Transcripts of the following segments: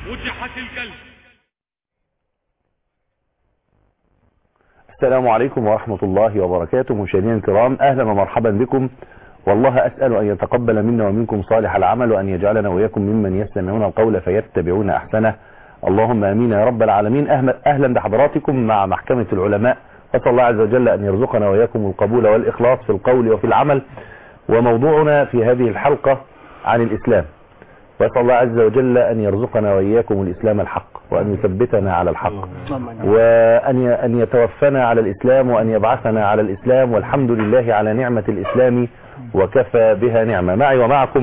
فتحت الكلب السلام عليكم ورحمة الله وبركاته مشاهدينا الكرام أهلا ومرحبا بكم والله أسأل أن يتقبل منا ومنكم صالح العمل وأن يجعلنا وإياكم ممن يستمعون القول فيتبعون أحسنه اللهم آمين يا رب العالمين أهلا- أهلا بحضراتكم مع محكمة العلماء وأسأل الله عز وجل أن يرزقنا وإياكم القبول والإخلاص في القول وفي العمل وموضوعنا في هذه الحلقة عن الإسلام وأسأل الله عز وجل أن يرزقنا وإياكم الإسلام الحق وأن يثبتنا على الحق وأن ي- أن يتوفنا على الإسلام وأن يبعثنا على الإسلام والحمد لله على نعمة الإسلام وكفى بها نعمة معي ومعكم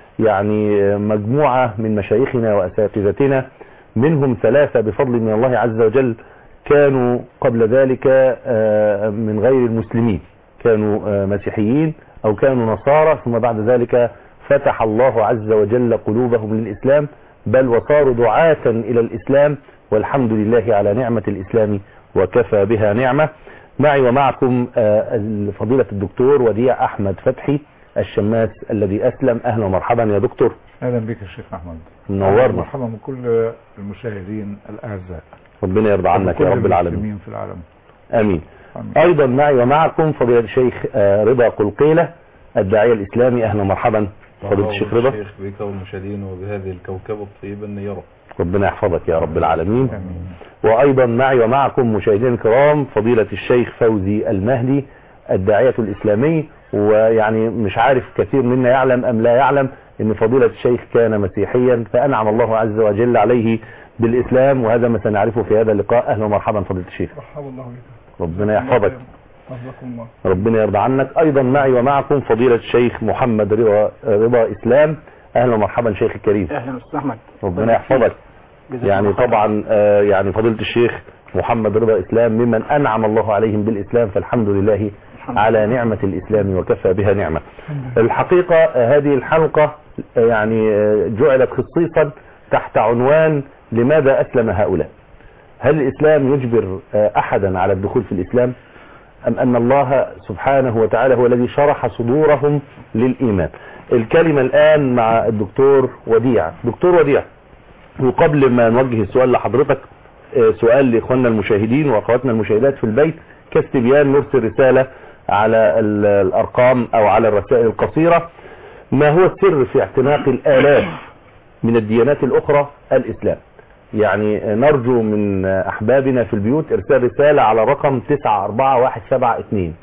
يعني مجموعة من مشايخنا وأساتذتنا منهم ثلاثة بفضل من الله عز وجل كانوا قبل ذلك آه، من غير المسلمين كانوا آه، مسيحيين أو كانوا نصارى ثم بعد ذلك فتح الله عز وجل قلوبهم للإسلام بل وصاروا دعاة إلى الإسلام والحمد لله على نعمة الإسلام وكفى بها نعمة معي ومعكم آه، فضيلة الدكتور وديع أحمد فتحي الشماس الذي أسلم أهلا ومرحبا يا دكتور اهلا بك يا شيخ احمد منورنا مرحبا بكل المشاهدين الاعزاء ربنا يرضى عنك يا وكل رب العالمين المسلمين في العالم آمين آمين. أيضا معي ومعكم فضيلة الشيخ آه، رضا قلقيلة الداعية الإسلامي أهلا ومرحبا فضيلة الشيخ رضا الشيخ بك والمشاهدين وبهذه الكوكبة الطيبة النيرة ربنا يحفظك يا رب العالمين امين وأيضا معي ومعكم مشاهدينا الكرام فضيلة الشيخ فوزي المهدي الداعية الإسلامي ويعني مش عارف كثير منا يعلم أم لا يعلم أن فضيلة الشيخ كان مسيحيا فأنعم الله عز وجل عليه بالإسلام وهذا ما سنعرفه في هذا اللقاء أهلا ومرحبا فضيلة الشيخ مرحبا الله بك ربنا يحفظك حفظكم الله ربنا يرضى عنك أيضا معي ومعكم فضيلة الشيخ محمد رضا رضا إسلام أهلا ومرحبا شيخ الكريم اهلا استاذ احمد ربنا يحفظك جزاك يعني الله خير. طبعا آه، يعني فضيلة الشيخ محمد رضا إسلام ممن أنعم الله عليهم بالإسلام فالحمد لله الحمد على لله. نعمة الإسلام وكفى بها نعمة الحقيقة آه، هذه الحلقة آه، يعني آه، جعلت خصيصا تحت عنوان لماذا أسلم هؤلاء هل الإسلام يجبر آه، أحدا على الدخول في الإسلام أم أن الله سبحانه وتعالى هو الذي شرح صدورهم للإيمان الكلمة الآن مع الدكتور وديع دكتور وديع وقبل ما نوجه السؤال لحضرتك آه، سؤال لإخواننا المشاهدين وأخواتنا المشاهدات في البيت كاستبيان نرسل رسالة على ال- الأرقام أو على الرسائل القصيرة ما هو السر في اعتناق الآلاف من الديانات الأخرى الإسلام يعني آه، نرجو من آه، أحبابنا في البيوت إرسال رسالة على رقم 94172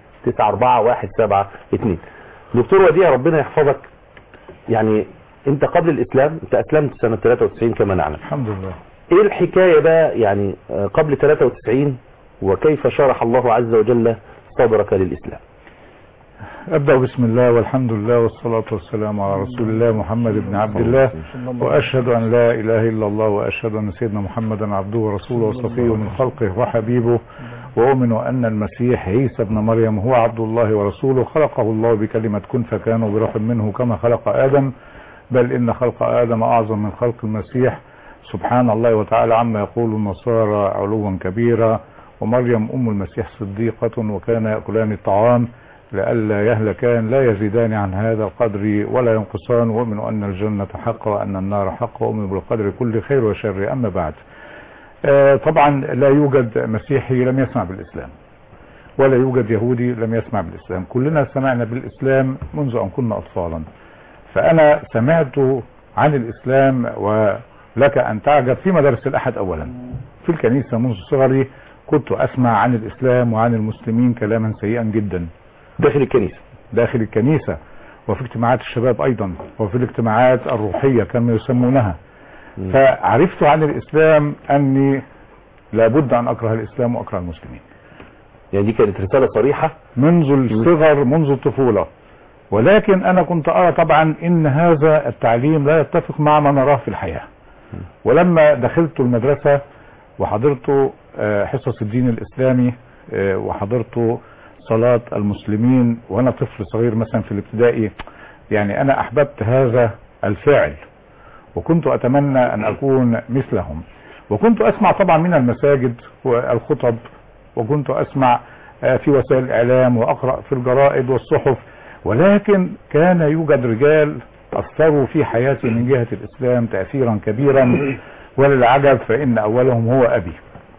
94172 دكتور وديع ربنا يحفظك يعني انت قبل الاسلام انت اسلمت سنة 93 كما نعلم الحمد لله ايه الحكاية بقى يعني آه، قبل 93 وكيف شرح الله عز وجل صدرك للاسلام ابدا بسم الله والحمد لله والصلاه والسلام على رسول الله محمد بن عبد الله واشهد ان لا اله الا الله واشهد ان سيدنا محمدا عبده ورسوله وصفيه من خلقه وحبيبه واؤمن ان المسيح عيسى ابن مريم هو عبد الله ورسوله خلقه الله بكلمه كن فكان بروح منه كما خلق ادم بل ان خلق ادم اعظم من خلق المسيح سبحان الله وتعالى عما يقول النصارى علوا كبيرا ومريم ام المسيح صديقه وكان ياكلان الطعام لئلا يهلكان لا يزيدان عن هذا القدر ولا ينقصان وأؤمن أن الجنة حق وأن النار حق وأؤمن بالقدر كل خير وشر أما بعد آه، طبعا لا يوجد مسيحي لم يسمع بالإسلام ولا يوجد يهودي لم يسمع بالإسلام كلنا سمعنا بالإسلام منذ أن كنا أطفالا فأنا سمعت عن الإسلام ولك أن تعجب في مدارس الأحد أولا في الكنيسة منذ صغري كنت أسمع عن الإسلام وعن المسلمين كلاما سيئا جدا داخل الكنيسة داخل الكنيسة وفي اجتماعات الشباب أيضا وفي الاجتماعات الروحية كما يسمونها فعرفت عن الإسلام أني لابد أن أكره الإسلام وأكره المسلمين يعني دي كانت رسالة صريحة منذ الصغر منذ الطفولة ولكن أنا كنت أرى طبعا إن هذا التعليم لا يتفق مع ما نراه في الحياة ولما دخلت المدرسة وحضرت آه، حصص الدين الإسلامي آه، وحضرت صلاة المسلمين وأنا طفل صغير مثلا في الابتدائي يعني أنا أحببت هذا الفعل وكنت أتمنى أن أكون مثلهم وكنت أسمع طبعا من المساجد والخطب وكنت أسمع آه، في وسائل الإعلام وأقرأ في الجرائد والصحف ولكن كان يوجد رجال أثروا في حياتي من جهة الإسلام تأثيرا كبيرا وللعجب فإن أولهم هو أبي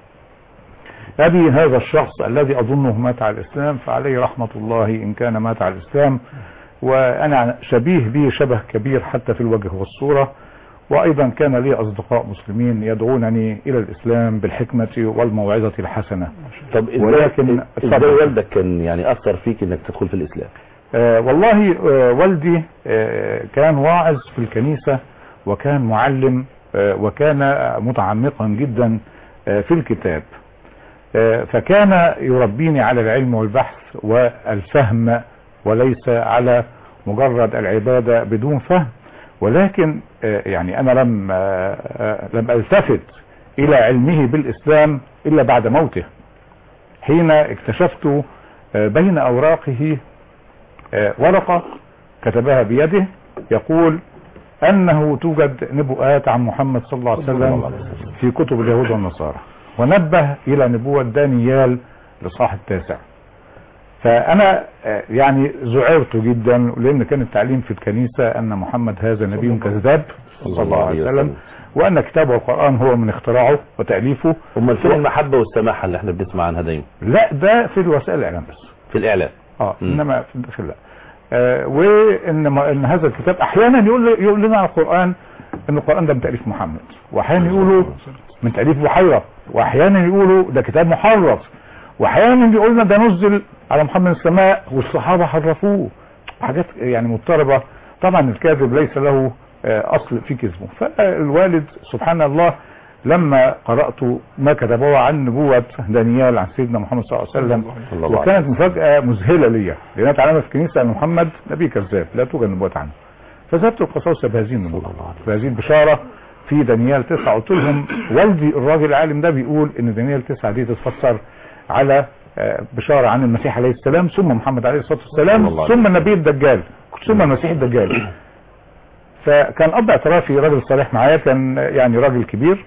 أبي هذا الشخص الذي أظنه مات على الإسلام فعليه رحمة الله إن كان مات على الإسلام وأنا شبيه به شبه كبير حتى في الوجه والصورة وأيضا كان لي أصدقاء مسلمين يدعونني إلى الإسلام بالحكمة والموعظة الحسنة طب ازاي ولكن ازاي اتفضل. والدك كان يعني اثر فيك انك تدخل في الاسلام آه والله آه والدي آه كان واعظ في الكنيسة وكان معلم آه وكان متعمقا جدا آه في الكتاب آه فكان يربيني على العلم والبحث والفهم وليس على مجرد العبادة بدون فهم ولكن آه يعني أنا لم آه آه لم ألتفت إلى علمه بالإسلام إلا بعد موته حين اكتشفت آه بين أوراقه آه، ورقة كتبها بيده يقول أنه توجد نبوءات عن محمد صلى الله عليه وسلم في كتب اليهود والنصارى ونبه إلى نبوة دانيال لصاح التاسع فأنا آه، يعني ذعرت جدا لأن كان التعليم في الكنيسة أن محمد هذا نبي كذاب صلى الله عليه وسلم وأن كتابه القرآن هو من اختراعه وتأليفه امال فين المحبه والسماحه اللي احنا بنسمع عنها دايما لا ده في الوسائل الإعلام بس في الاعلام اه مم. انما في الداخل لا آه وان ما ان هذا الكتاب احيانا يقول يقول لنا على القران ان القران ده من تاليف محمد واحيانا يقولوا من تاليف بحيره واحيانا يقولوا ده كتاب محرف واحيانا يقول لنا ده نزل على محمد السماء والصحابه حرفوه حاجات يعني مضطربه طبعا الكاذب ليس له آه، اصل في كذبه فالوالد سبحان الله لما قرات ما كتبه عن نبوه دانيال عن سيدنا محمد صلى الله عليه وسلم صلى الله عليه وكانت مفاجأة مذهلة ليا لأنها اتعلمت في الكنيسة أن محمد نبي كذاب لا توجد نبوات عنه فذهبت القصاصة بهذه النبوة بهذه البشارة في دانيال تسعة قلت لهم والدي الراجل العالم ده بيقول ان دانيال تسعة دي تتفسر على آه، بشارة عن المسيح عليه السلام ثم محمد عليه الصلاة صلى الله والسلام عليه ثم النبي الدجال ثم المسيح الدجال فكان اب اعترافي راجل صريح معايا كان يعني راجل كبير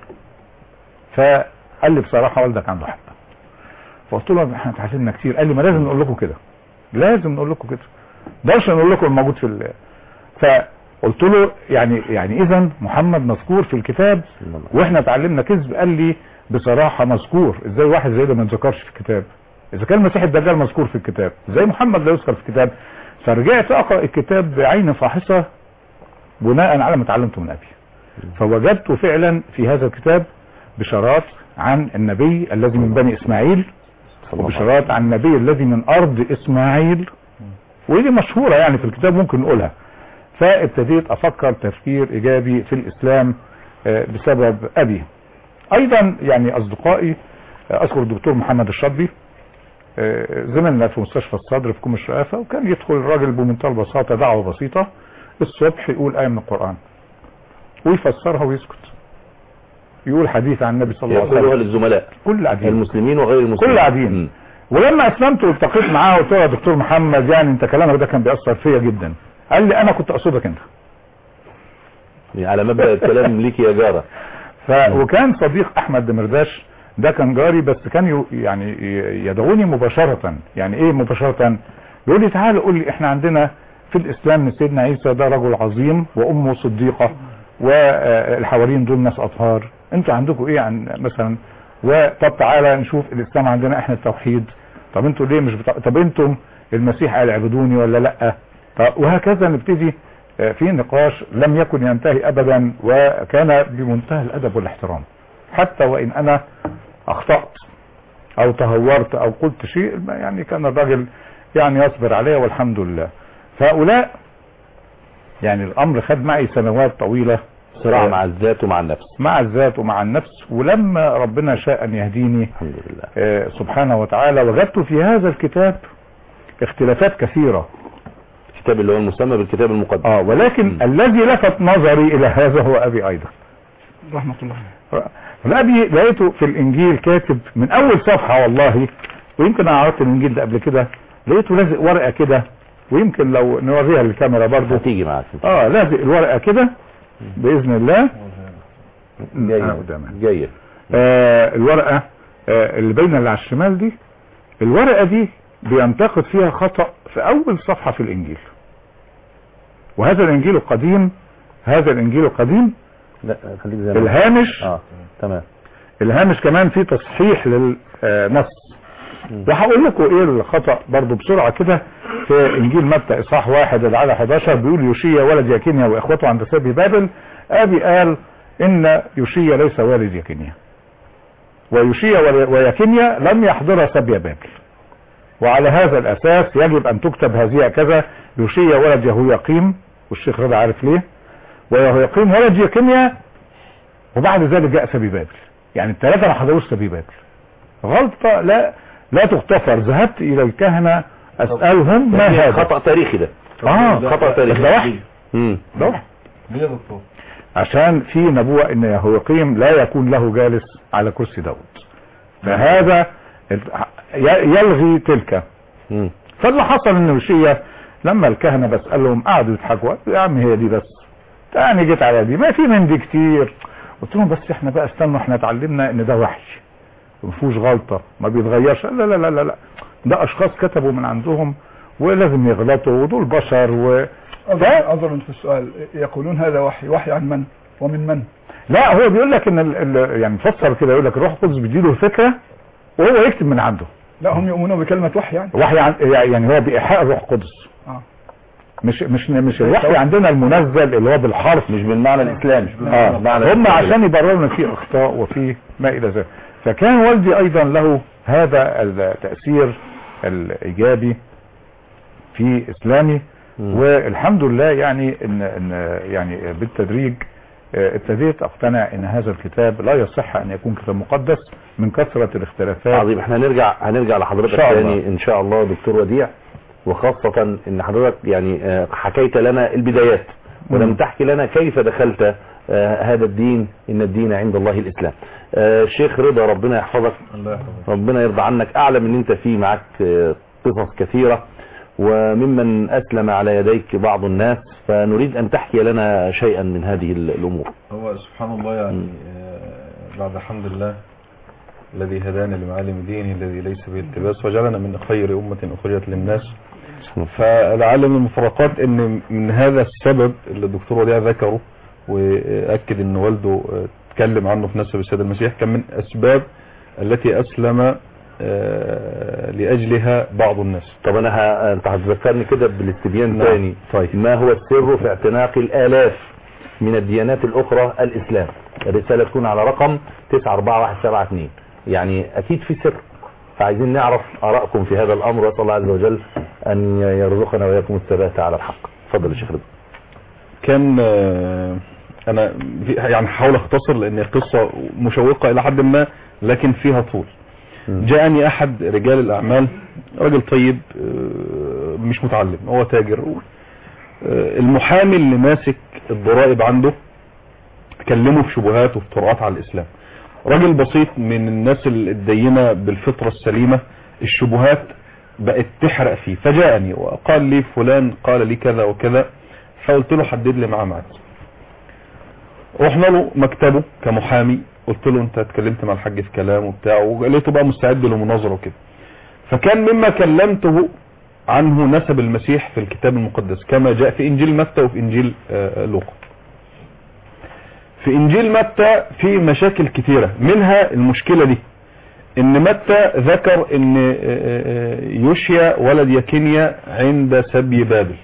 فقال لي بصراحة والدك عنده حق فقلت له احنا اتعلمنا كتير قال لي ما لازم نقول لكم كده لازم نقول لكم كده مقدرش نقول لكم الموجود في ال... فقلت له يعني يعني اذا محمد مذكور في الكتاب واحنا اتعلمنا كذب قال لي بصراحه مذكور ازاي واحد زي ده ما يتذكرش في الكتاب اذا كان المسيح الدجال مذكور في الكتاب زي محمد لا يذكر في الكتاب فرجعت اقرا الكتاب بعين فاحصه بناء على ما اتعلمته من ابي فوجدت فعلا في هذا الكتاب بشارات عن النبي الذي من بني اسماعيل وبشارات عن النبي الذي من ارض اسماعيل ودي مشهورة يعني في الكتاب ممكن نقولها فابتديت افكر تفكير ايجابي في الاسلام آه، بسبب ابي ايضا يعني اصدقائي آه، اذكر الدكتور محمد الشطبي آه، زميلنا في مستشفى الصدر في كوم الشقافة وكان يدخل الراجل بمنتهى البساطة دعوة بسيطة الصبح يقول آية من القرآن ويفسرها ويسكت يقول حديث عن النبي صلى الله عليه يقولوها وسلم للزملاء كل قاعدين المسلمين وغير المسلمين كل قاعدين مم. ولما اسلمت والتقيت معاه قلت له يا دكتور محمد يعني انت كلامك ده كان بيأثر فيا جدا قال لي انا كنت اقصدك انت يعني على مبدا الكلام ليك يا جاره ف... وكان صديق احمد دمرداش ده كان جاري بس كان ي... يعني ي- يدعوني مباشرة يعني ايه مباشرة يقول لي تعال قول لي احنا عندنا في الاسلام ان سيدنا عيسى ده رجل عظيم وامه صديقة والحواريين دول ناس اطهار انتوا عندكم ايه عن مثلا وطب تعالى نشوف الاسلام عندنا احنا التوحيد طب انتوا ليه مش بتاع... طب انتم المسيح قال اعبدوني ولا لا طب وهكذا نبتدي آه، في نقاش لم يكن ينتهي ابدا وكان بمنتهى الادب والاحترام حتى وان انا اخطأت او تهورت او قلت شيء ما يعني كان الراجل يعني يصبر عليه والحمد لله فهؤلاء يعني الامر خد معي سنوات طويلة صراع آه، مع الذات ومع النفس مع الذات ومع النفس ولما ربنا شاء ان يهديني الحمد لله آه، سبحانه وتعالى وجدت في هذا الكتاب اختلافات كثيرة الكتاب اللي هو المسمى بالكتاب المقدس اه ولكن مم. الذي لفت نظري الى هذا هو ابي ايضا رحمة الله الابي لقيته في الانجيل كاتب من اول صفحة والله ويمكن انا عرضت الانجيل ده قبل كده لقيته لازق ورقة كده ويمكن لو نوريها للكاميرا برضه هتيجي معاك اه لازق الورقة كده باذن الله أنا جاية قدامك. جاية آه الورقة آه اللي باينه اللي على الشمال دي الورقة دي بينتقد فيها خطأ في أول صفحة في الإنجيل وهذا الإنجيل القديم هذا الإنجيل القديم لا خليك زي ما الهامش اه تمام الهامش كمان فيه تصحيح للنص وهقول لكم ايه الخطأ برضو بسرعة كده في انجيل متى اصحاح واحد العدد 11 بيقول يوشيا ولد يكينيا واخوته عند سبي بابل ابي قال ان يوشيا ليس والد يكينيا ويوشيا ول- ويكينيا لم يحضر سبي بابل وعلى هذا الاساس يجب ان تكتب هذه كذا يوشيا ولد يهوياقيم والشيخ رضا عارف ليه ويهوياقيم ولد يكينيا وبعد ذلك جاء سبي بابل يعني الثلاثة ما حضروش سبي بابل غلطة لا لا تغتفر ذهبت الى الكهنة اسألهم ما ده هذا خطأ تاريخي ده اه خطأ تاريخي ده وحي مم. ده وحي ليه يا دكتور عشان في نبوة ان يهويقيم لا يكون له جالس على كرسي داود فهذا ي- يلغي تلك مم. فاللي حصل ان يوشيا لما الكهنة بسألهم قعدوا يضحكوا يا عم هي دي بس تاني جيت على دي ما في من دي كتير قلت لهم بس احنا بقى استنوا احنا اتعلمنا ان ده وحي ما فيهوش غلطة ما بيتغيرش لا لا لا لا لا ده اشخاص كتبوا من عندهم ولازم يغلطوا ودول بشر و أظن, أظن في السؤال يقولون هذا وحي وحي عن من ومن من لا هو بيقول لك ان ال ال يعني مفسر كده يقول لك الروح القدس بيديله الفكره وهو يكتب من عنده لا هم يؤمنون بكلمة وحي يعني وحي عن يعني هو بايحاء الروح القدس آه. مش مش مش الوحي عندنا المنزل اللي هو بالحرف مش بالمعنى الاسلامي اه معنى هم الإسلامي. عشان يبرروا ان في اخطاء وفي ما الى ذلك فكان والدي ايضا له هذا التاثير الايجابي في اسلامي مم. والحمد لله يعني ان ان يعني بالتدريج آه، ابتديت اقتنع ان هذا الكتاب لا يصح ان يكون كتاب مقدس من كثره الاختلافات عظيم احنا هنرجع هنرجع لحضرتك إن شاء الله. تاني ان شاء الله دكتور وديع وخاصة ان حضرتك يعني آه، حكيت لنا البدايات ولم مم. تحكي لنا كيف دخلت آه، هذا الدين ان الدين عند الله الاسلام آه، الشيخ رضا ربنا يحفظك الله يحفظك ربنا يرضى عنك اعلم ان انت في معك آه، قصص كثيرة وممن اسلم على يديك بعض الناس فنريد ان تحكي لنا شيئا من هذه ال- الامور هو سبحان الله يعني آه، بعد حمد الله الذي هدانا لمعالم دينه الذي ليس به التباس وجعلنا من خير أمة أخرجت للناس فلعل من المفارقات ان من هذا السبب اللي الدكتور وديع ذكره واكد ان والده آه، اتكلم عنه في نسب السيد المسيح كان من اسباب التي اسلم آه، لاجلها بعض الناس طب انا ه... انت هتذكرني كده بالاستبيان نعم. تاني طيب. ما هو السر في اعتناق الالاف من الديانات الاخرى الاسلام الرسالة تكون على رقم 941172 يعني اكيد في سر فعايزين نعرف ارائكم في هذا الامر واسال الله عز وجل ان يرزقنا واياكم الثبات على الحق اتفضل يا شيخ رضا كان آه، انا في- يعني هحاول اختصر لان القصه مشوقه الى حد ما لكن فيها طول جاءني احد رجال الاعمال راجل طيب آه، مش متعلم هو تاجر آه، المحامي اللي ماسك الضرائب عنده كلمه في شبهات وافتراءات على الاسلام راجل بسيط من الناس الدينه بالفطره السليمه الشبهات بقت تحرق فيه فجاءني وقال لي فلان قال لي كذا وكذا فقلت له حدد لي معاه ميعاد رحنا له مكتبه كمحامي قلت له انت اتكلمت مع الحاج في كلام وبتاع ولقيته بقى مستعد للمناظره وكده فكان مما كلمته عنه نسب المسيح في الكتاب المقدس كما جاء في انجيل متى وفي انجيل آه، لوقا في انجيل متى في مشاكل كتيرة منها المشكلة دي ان متى ذكر ان آه، آه، يوشيا ولد يكينيا عند سبي بابل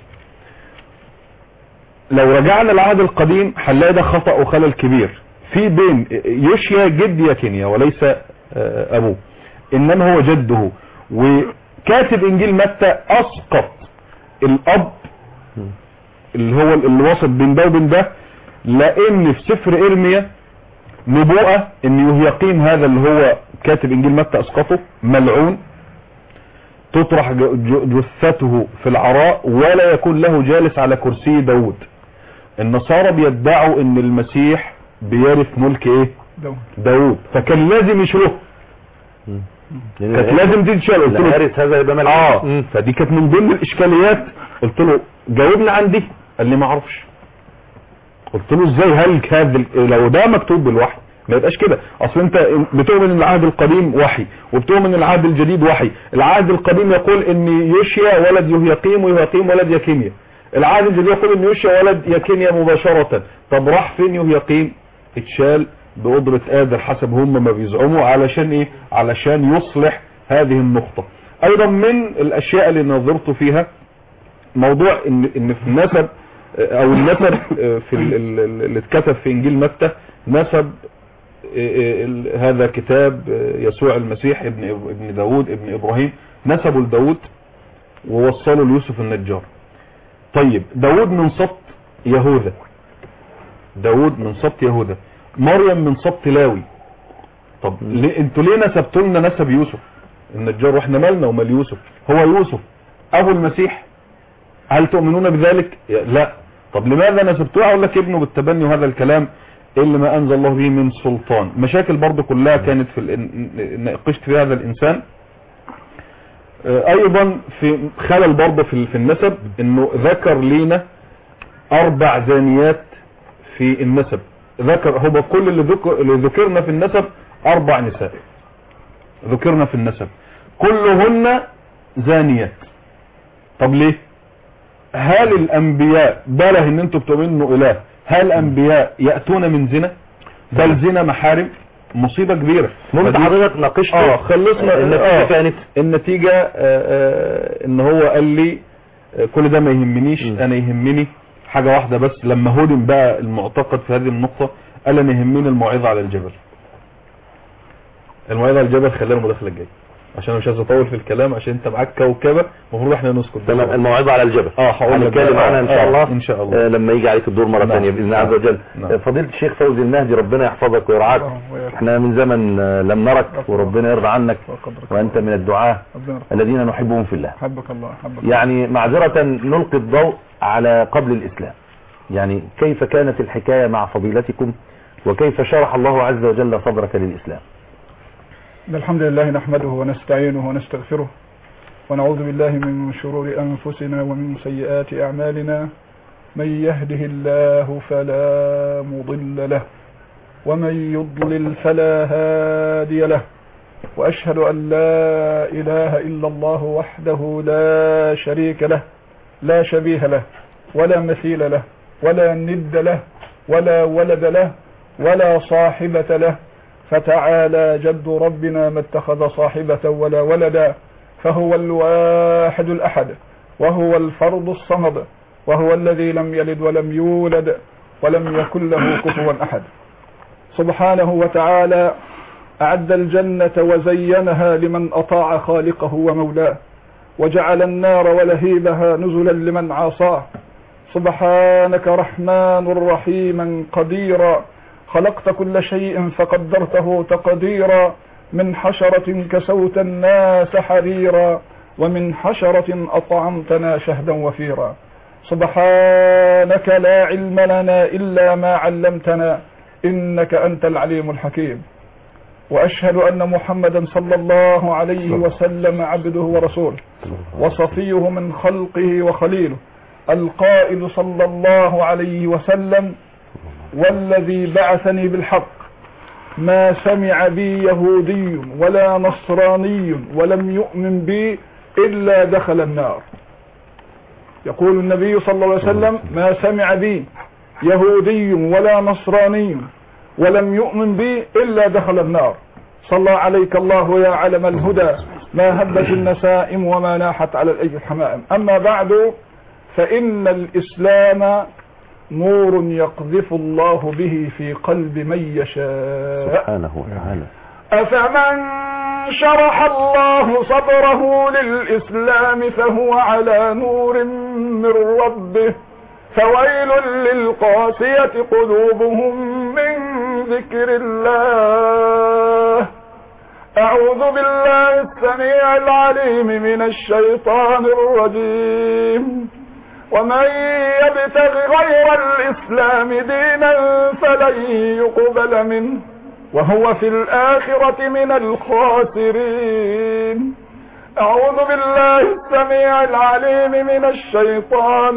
لو رجعنا العهد القديم هنلاقي ده خطأ وخلل كبير في بين يوشيا جد يكينيا وليس آه، ابوه انما هو جده وكاتب انجيل متى اسقط الاب اللي هو الوسط بين ده وبين ده لان في سفر ارميا نبوءة ان يهيقين هذا اللي هو كاتب انجيل متى اسقطه ملعون تطرح ج- ج- جثته في العراء ولا يكون له جالس على كرسي داود النصارى بيدعوا ان المسيح بيرث ملك ايه دون داود فكان لازم يشيلوه كانت لازم دي تشال قلت له الحارس هذا يبقى ملعون اه مم. فدي كانت من ضمن الاشكاليات قلت له جاوبنا عن دي قال لي ما اعرفش قلت له ازاي هل هذا ال- لو ده مكتوب بالوحي ما يبقاش كده اصل انت بتؤمن ان العهد القديم وحي وبتؤمن ان العهد الجديد وحي العهد القديم يقول ان يوشيا ولد يهيقيم ويهيقيم ولد يكينيا العهد الجديد يقول ان يوشيا ولد يكينيا مباشرة طب راح فين يهيقيم اتشال بقدرة قادر حسب هم ما بيزعموا علشان ايه علشان يصلح هذه النقطة ايضا من الاشياء اللي نظرت فيها موضوع ان ان في النسب او النسب في ال- ال- ال- اللي اتكتب في انجيل متى نسب ال- هذا كتاب يسوع المسيح ابن ابن داود ابن ابراهيم نسبه لداود ووصله ليوسف النجار طيب داود من سبط يهوذا داود من سبط يهوذا مريم من سبط لاوي طب ليه انتوا ليه نسبتوا لنا نسب يوسف النجار واحنا مالنا ومال يوسف هو يوسف ابو المسيح هل تؤمنون بذلك لا طب لماذا نسبتوه اقول لك ابنه بالتبني وهذا الكلام اللي ما انزل الله به من سلطان مشاكل برضو كلها كانت في ال- ناقشت في هذا الانسان آه، ايضا في خلل برضه في في النسب انه ذكر لينا اربع زانيات في النسب ذكر هو كل اللي ذكر اللي ذكرنا في النسب اربع نساء ذكرنا في النسب كلهن زانيات طب ليه هل الانبياء بله ان انتوا بتؤمنوا انه اله هل الانبياء ياتون من زنا بل زنا محارم مصيبه كبيره ممكن فدي- حضرتك ناقشت اه خلصنا النتيجة آه. كانت النتيجة آه، آه، ان هو قال لي آه، كل ده ما يهمنيش م. انا يهمني حاجة واحدة بس لما هدم بقى المعتقد في هذه النقطة قال انا يهمني الموعظة على الجبل الموعظة على الجبل خلينا المداخلة الجاية عشان انا مش عايز اطول في الكلام عشان انت معاك كوكبة المفروض احنا نسكت تمام الموعظة على الجبل اه هقول لك هنتكلم بقى. عنها ان آه، شاء الله ان شاء الله آه، لما يجي عليك الدور مرة نعم. ثانية بإذن الله عز نعم. وجل نعم. آه، فضيلة الشيخ فوزي المهدي ربنا يحفظك ويرعاك الله ويرحمه. احنا من زمن آه، لم نرك وربنا يرضى عنك وقدرك وانت من الدعاة ربنا يرحمه. الذين نحبهم في الله حبك الله حبك الله. يعني معذرة نلقي الضوء على قبل الإسلام يعني كيف كانت الحكاية مع فضيلتكم وكيف شرح الله عز وجل صدرك للإسلام إن الحمد لله نحمده ونستعينه ونستغفره ونعوذ بالله من شرور أنفسنا ومن سيئات أعمالنا من يهده الله فلا مضل له ومن يضلل فلا هادي له وأشهد أن لا إله إلا الله وحده لا شريك له لا شبيه له ولا مثيل له ولا ند له ولا ولد له ولا صاحبة له فتعالى جد ربنا ما اتخذ صاحبة ولا ولدا فهو الواحد الأحد وهو الفرد الصمد وهو الذي لم يلد ولم يولد ولم يكن له كفوا أحد سبحانه وتعالى أعد الجنة وزينها لمن أطاع خالقه ومولاه وجعل النار ولهيبها نزلا لمن عاصاه سبحانك رحمن رحيما قديرا خلقت كل شيء فقدرته تقديرا من حشرة كسوت الناس حريرا ومن حشرة أطعمتنا شهدا وفيرا سبحانك لا علم لنا إلا ما علمتنا إنك أنت العليم الحكيم وأشهد أن محمدا صلى الله عليه وسلم عبده ورسوله وصفيه من خلقه وخليله القائل صلى الله عليه وسلم والذي بعثني بالحق ما سمع بي يهودي ولا نصراني ولم يؤمن بي إلا دخل النار يقول النبي صلى الله عليه وسلم ما سمع بي يهودي ولا نصراني ولم يؤمن بي إلا دخل النار صلى عليك الله يا علم الهدى ما هبت النسائم وما ناحت على الأيدي الحمائم أما بعد فإن الإسلام نور يقذف الله به في قلب من يشاء سبحانه وتعالى أفمن شرح الله صدره للإسلام فهو على نور من ربه فويل للقاسية قلوبهم من ذكر الله أعوذ بالله السميع العليم من الشيطان الرجيم ومن يبتغ غير الإسلام دينا فلن يقبل منه وهو في الآخرة من الخاسرين أعوذ بالله السميع العليم من الشيطان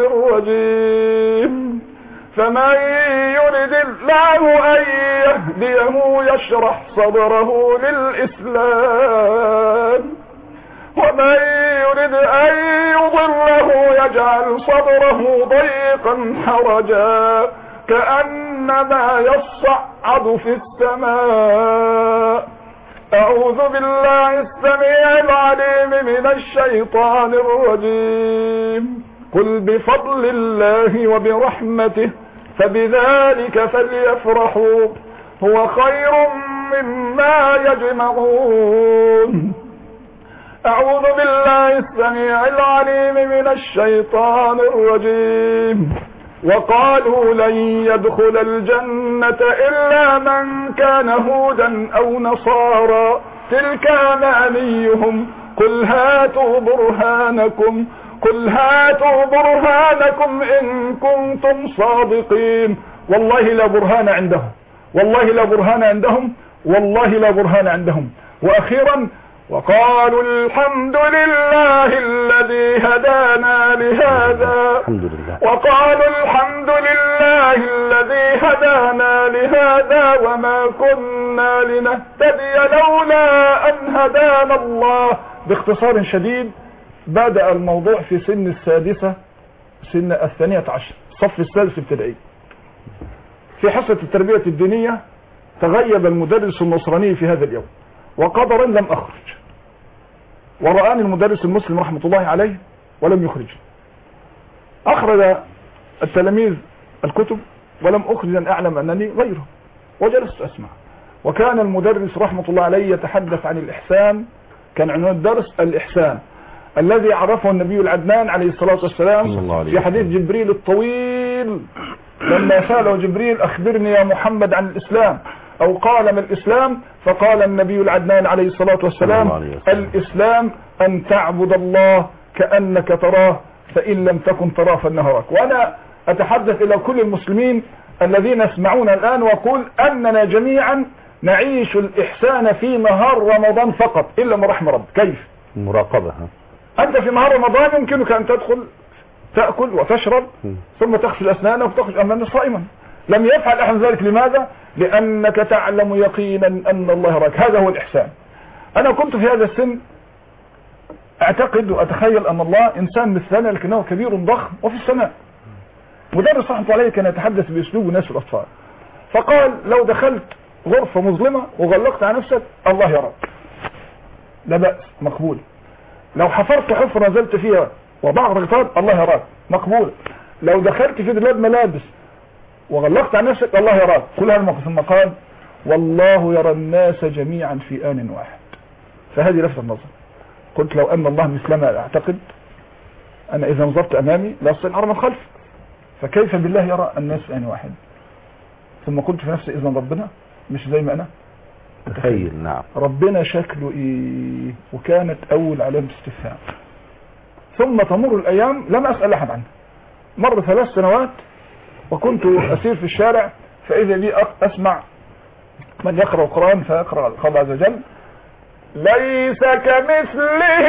الرجيم فمن يرد الله أن يهديه يشرح صدره للإسلام ومن يرد أن يضله يجعل صدره ضيقا حرجا كأنما يصعد في السماء أعوذ بالله السميع العليم من الشيطان الرجيم قل بفضل الله وبرحمته فبذلك فليفرحوا هو خير مما يجمعون أعوذ بالله السميع العليم من الشيطان الرجيم وقالوا لن يدخل الجنة إلا من كان هودا أو نصارى تلك أمانيهم قل هاتوا برهانكم قل هاتوا برهانكم إن كنتم صادقين والله لا برهان عندهم والله لا برهان عندهم والله لا برهان عندهم وأخيرا وقالوا الحمد لله الذي هدانا لهذا الحمد لله وقالوا الحمد لله الذي هدانا لهذا وما كنا لنهتدي لولا أن هدانا الله باختصار شديد بدأ الموضوع في سن السادسة سن الثانية عشر صف السادس ابتدائي في حصة التربية الدينية تغيب المدرس النصراني في هذا اليوم وقدرا لم أخرج ورآني المدرس المسلم رحمة الله عليه ولم يخرج أخرج التلاميذ الكتب ولم أخرج أن أعلم أنني غيره وجلست أسمع وكان المدرس رحمة الله عليه يتحدث عن الإحسان كان عنوان الدرس الإحسان الذي عرفه النبي العدنان عليه الصلاة والسلام صلى الله عليه في حديث جبريل الطويل لما سأله جبريل أخبرني يا محمد عن الإسلام أو قال ما الإسلام فقال النبي العدنان عليه الصلاة والسلام صلى الله عليه وسلم. الإسلام أن تعبد الله كأنك تراه فإن لم تكن تراه فإنه يراك وأنا أتحدث إلى كل المسلمين الذين يسمعون الآن وأقول أننا جميعا نعيش الإحسان في نهار رمضان فقط إلا من رحم رب كيف مراقبة ها أنت في نهار رمضان يمكنك أن تدخل تأكل وتشرب مم. ثم تغسل أسنانك وتخرج أمام الناس صائما لم يفعل أحد ذلك لماذا؟ لأنك تعلم يقينا أن الله يراك هذا هو الإحسان أنا كنت في هذا السن أعتقد وأتخيل أن الله إنسان مثلنا لكنه كبير ضخم وفي السماء مدرس رحمة الله عليه كان يتحدث بأسلوب الناس الأطفال فقال لو دخلت غرفة مظلمة وغلقت على نفسك الله يراك لا بأس مقبول لو حفرت حفرة نزلت فيها وضعت غطاء الله يراك مقبول لو دخلت في دولاب ملابس وغلقت عن نفسك الله يراك كل هذا الموقف ثم قال والله يرى الناس جميعا في آن واحد فهذه لفت النظر قلت لو أن الله مثلما أعتقد أنا إذا نظرت أمامي لا أستطيع أرى من خلف فكيف بالله يرى الناس في آن واحد ثم قلت في نفسي إذا ربنا مش زي ما أنا تخيل نعم ربنا شكله ايه وكانت اول علامة استفهام ثم تمر الايام لم اسأل احد عنه مر ثلاث سنوات وكنت اسير في الشارع فاذا لي أق- اسمع من يقرأ القرآن فيقرأ القول عز وجل ليس كمثله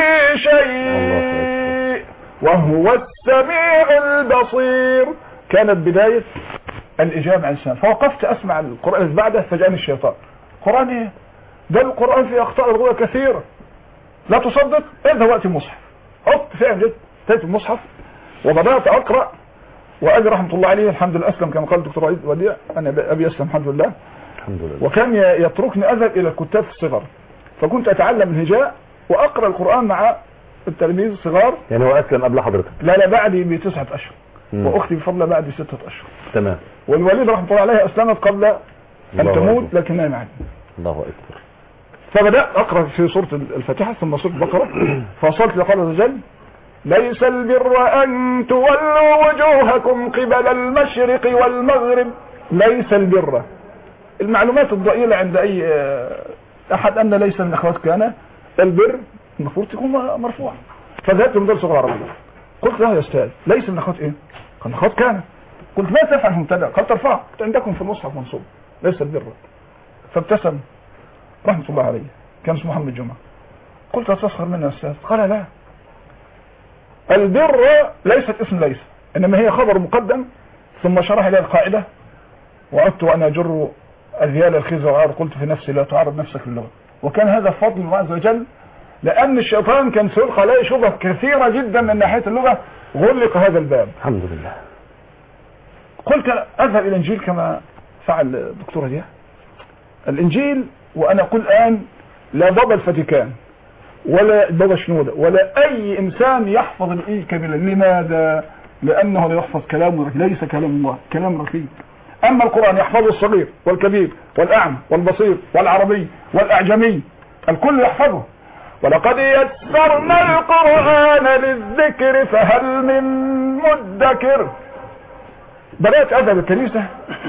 شيء وهو السميع البصير كانت بداية الإجابة عن السلام فوقفت أسمع القرآن اللي بعده فجاءني الشيطان قرآن إيه؟ ده القرآن فيه أخطاء لغوية كثيرة لا تصدق اذهب وقت المصحف حط فعلا جد تأتي المصحف وبدأت أقرأ وأبي رحمة الله عليه الحمد لله أسلم كما قال الدكتور وليد وديع أنا أبي أسلم الحمد لله الحمد لله وكان ي- يتركني أذهب إلى الكتاب في الصغر فكنت أتعلم الهجاء وأقرأ القرآن مع التلاميذ الصغار يعني هو اسلم قبل حضرتك لا لا بعدي بتسعة أشهر مم. وأختي بفضل الله بعد ستة أشهر تمام والوالدة رحمة الله عليها أسلمت قبل أن الله تموت أكبر. لكنها معي الله اكبر فبدأت أقرأ في سورة الفاتحة ثم سورة البقرة فوصلت لقول عز وجل ليس البر أن تولوا وجوهكم قبل المشرق والمغرب ليس البر المعلومات الضئيلة عند أي آه، أحد أن ليس من أخوات كان البر المفروض تكون مرفوع فذهبت لمدرس اللغة العربية قلت له يا أستاذ ليس من أخوات إيه؟ قال من أخوات كان قلت ما تفعل مبتدأ قال ترفع قلت عندكم في المصحف منصوب ليس البر فابتسم رحمة الله عليه كان اسمه محمد جمعة قلت أتسخر منه يا أستاذ قال لا البر ليست اسم ليس إنما هي خبر مقدم ثم شرح لي القاعدة وعدت وأنا أجر أذيال الخزي والعار قلت في نفسي لا تعرض نفسك للغة وكان هذا فضل الله عز وجل لأن الشيطان كان سيلقى عليه شبه كثيرة جدا من ناحية اللغة غلق هذا الباب الحمد لله قلت اذهب الى الانجيل كما فعل الدكتور ضياء الانجيل وانا اقول الان لا بابا الفاتيكان ولا بابا شنودة ولا اي انسان يحفظ الانجيل كاملا لماذا لانه لا يحفظ كلام ليس كلام الله كلام رقيق اما القران يحفظه الصغير والكبير والاعمى والبصير والعربي والاعجمي الكل يحفظه ولقد يسرنا القرآن للذكر فهل من مدكر بدأت أذهب الكنيسة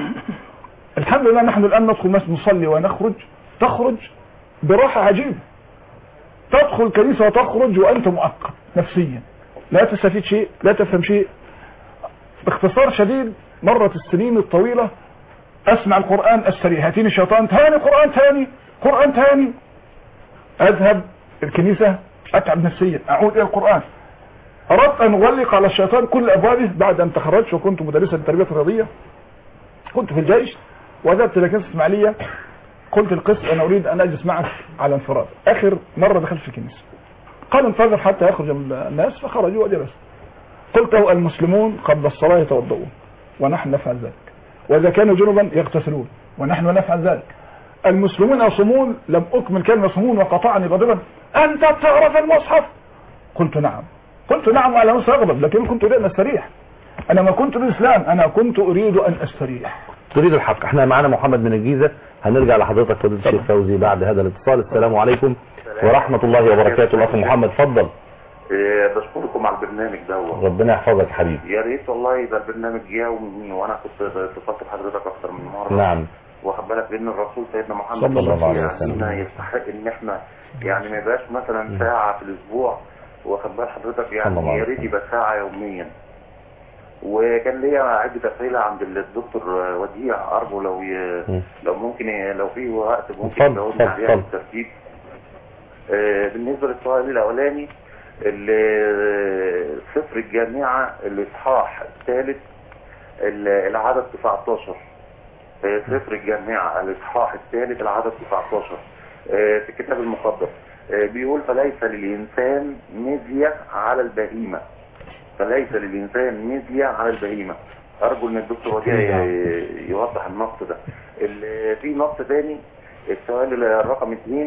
الحمد لله نحن الآن ندخل مسجد نصلي ونخرج تخرج براحة عجيبة تدخل الكنيسة وتخرج وأنت مؤقت نفسيا لا تستفيد شيء لا تفهم شيء باختصار شديد مرت السنين الطويلة أسمع القرآن السريع هاتيني الشيطان تاني قرآن تاني قرآن تاني أذهب الكنيسة أتعب نفسيا أعود إلى القرآن أردت أن أغلق على الشيطان كل أبوابه بعد أن تخرجت وكنت مدرسا للتربية الرياضية كنت في الجيش وذهبت إلى كنيسة إسماعيلية قلت القس أنا أريد أن أجلس معك على انفراد آخر مرة دخلت في الكنيسة قال انتظر حتى يخرج الناس فخرجوا وجلست قلت له المسلمون قبل الصلاة يتوضؤون ونحن نفعل ذلك وإذا كانوا جنبا يغتسلون ونحن نفعل ذلك المسلمون يصومون لم أكمل كلمة يصومون وقطعني غاضبا أنت تعرف المصحف قلت نعم قلت نعم على نفسي أغضب لكن كنت أريد أن أستريح أنا ما كنت الإسلام أنا كنت أريد أن أستريح تريد الحق احنا معانا محمد من الجيزة هنرجع لحضرتك فضيلة الشيخ فوزي بعد هذا الاتصال السلام عليكم ورحمة الله وبركاته الأخ محمد اتفضل إيه، بشكركم على البرنامج دوت ربنا يحفظك حبيبي يا ريت والله يبقى البرنامج يومي وانا كنت اتصلت بحضرتك اكتر من مره نعم واخد بالك بان الرسول سيدنا محمد صلى الله عليه يعني وسلم. يستحق ان احنا يعني ما يبقاش مثلا ساعه في الاسبوع واخد بال حضرتك صلى الله يعني عليه يا ريت وسلم. يبقى ساعه يوميا وكان ليا عدة أسئلة عند الدكتور وديع أرجو لو ي... مم. لو ممكن ي- لو في وقت ممكن اتفضل، يجاوبني اتفضل، عليها اتفضل. بالترتيب آه، بالنسبة للسؤال الأولاني ال- سفر الجامعة الإصحاح الثالث ال- العدد 19 آه، سفر الجامعة الإصحاح الثالث العدد 19 آه، في الكتاب المقدس آه، بيقول فليس للإنسان مزية على البهيمة فليس للإنسان مزية على البهيمة أرجو إن الدكتور وديع ي- يوضح النص ده ال- في نص تاني السؤال الرقم اثنين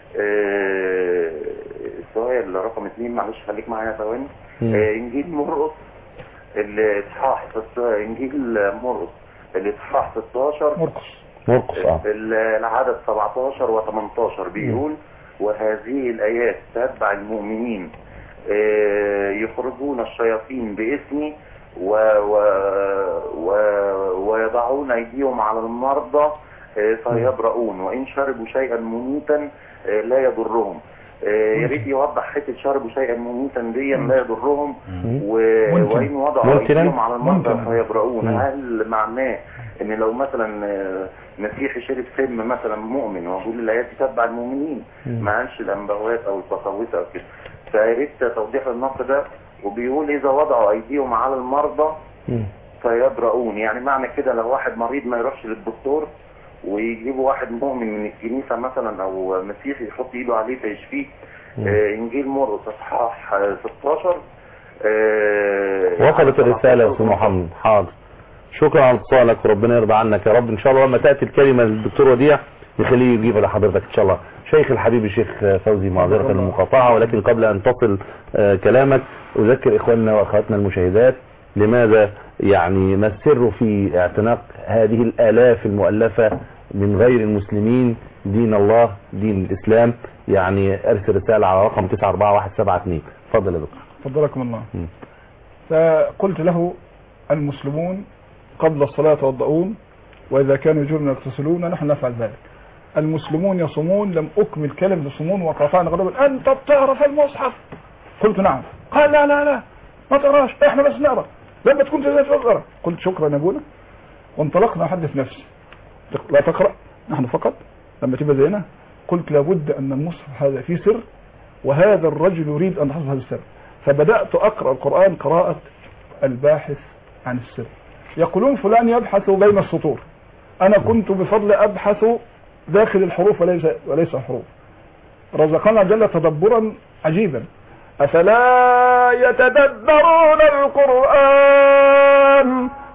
آه، السؤال رقم اثنين معلش خليك معايا ثواني مم. آه، انجيل مرقس الاصحاح ست- انجيل مرقس الاصحاح 16 مرقس مرقس اه ال- العدد 17 و18 بيقول وهذه الايات تتبع المؤمنين آه، يخرجون الشياطين باسمي و و و ويضعون ايديهم على المرضى آه، فيبرؤون وان شربوا شيئا مميتا آه، لا يضرهم آه، يا ريت يوضح حته شربوا شيئا مميتا دي لا يضرهم و... ممكن. وان وضعوا ممكن. ايديهم على المرضى ممكن. فيبرؤون مم. هل معناه ان لو مثلا آه، مسيحي شرب سم مثلا مؤمن واقول الايات دي تتبع المؤمنين ما قالش الانبوات او القساوسه او كده فيا ريت توضيح النص ده وبيقول اذا وضعوا ايديهم على المرضى مم. فيبرؤون يعني معنى كده لو واحد مريض ما يروحش للدكتور ويجيبوا واحد مؤمن من الكنيسة مثلا او مسيحي يحط ايده عليه فيشفيه آه انجيل مرقس اصحاح آه، 16 آه، وصلت الرسالة يا أستاذ محمد حاضر شكرا على اتصالك وربنا يرضى عنك يا رب ان شاء الله لما تأتي الكلمة للدكتور وديع نخليه يجيبها لحضرتك ان شاء الله شيخ الحبيب الشيخ فوزي معذرة المقاطعة ولكن قبل ان تصل آه، كلامك اذكر اخواننا واخواتنا المشاهدات لماذا يعني ما السر في اعتناق هذه الالاف المؤلفة من غير المسلمين دين الله دين الاسلام يعني ارسل رسالة على رقم 941172 اتفضل يا دكتور فضلكم الله مم. فقلت له المسلمون قبل الصلاة يتوضؤون وإذا كانوا جرما يغتسلون نحن نفعل ذلك المسلمون يصومون لم أكمل كلمة يصومون وقطعنا غضبا أنت بتعرف المصحف قلت نعم قال لا لا لا ما تقراش احنا بس نقرا لما تكون زي تقرا قلت شكرا يا ابونا وانطلقنا احدث نفسي لا تقرا نحن فقط لما تبقى زينا قلت لابد ان المصحف هذا فيه سر وهذا الرجل يريد ان يحفظ هذا السر فبدات اقرا القران قراءه الباحث عن السر يقولون فلان يبحث بين السطور انا كنت بفضل ابحث داخل الحروف وليس وليس الحروف رزقنا جل تدبرا عجيبا افلا يتدبرون القران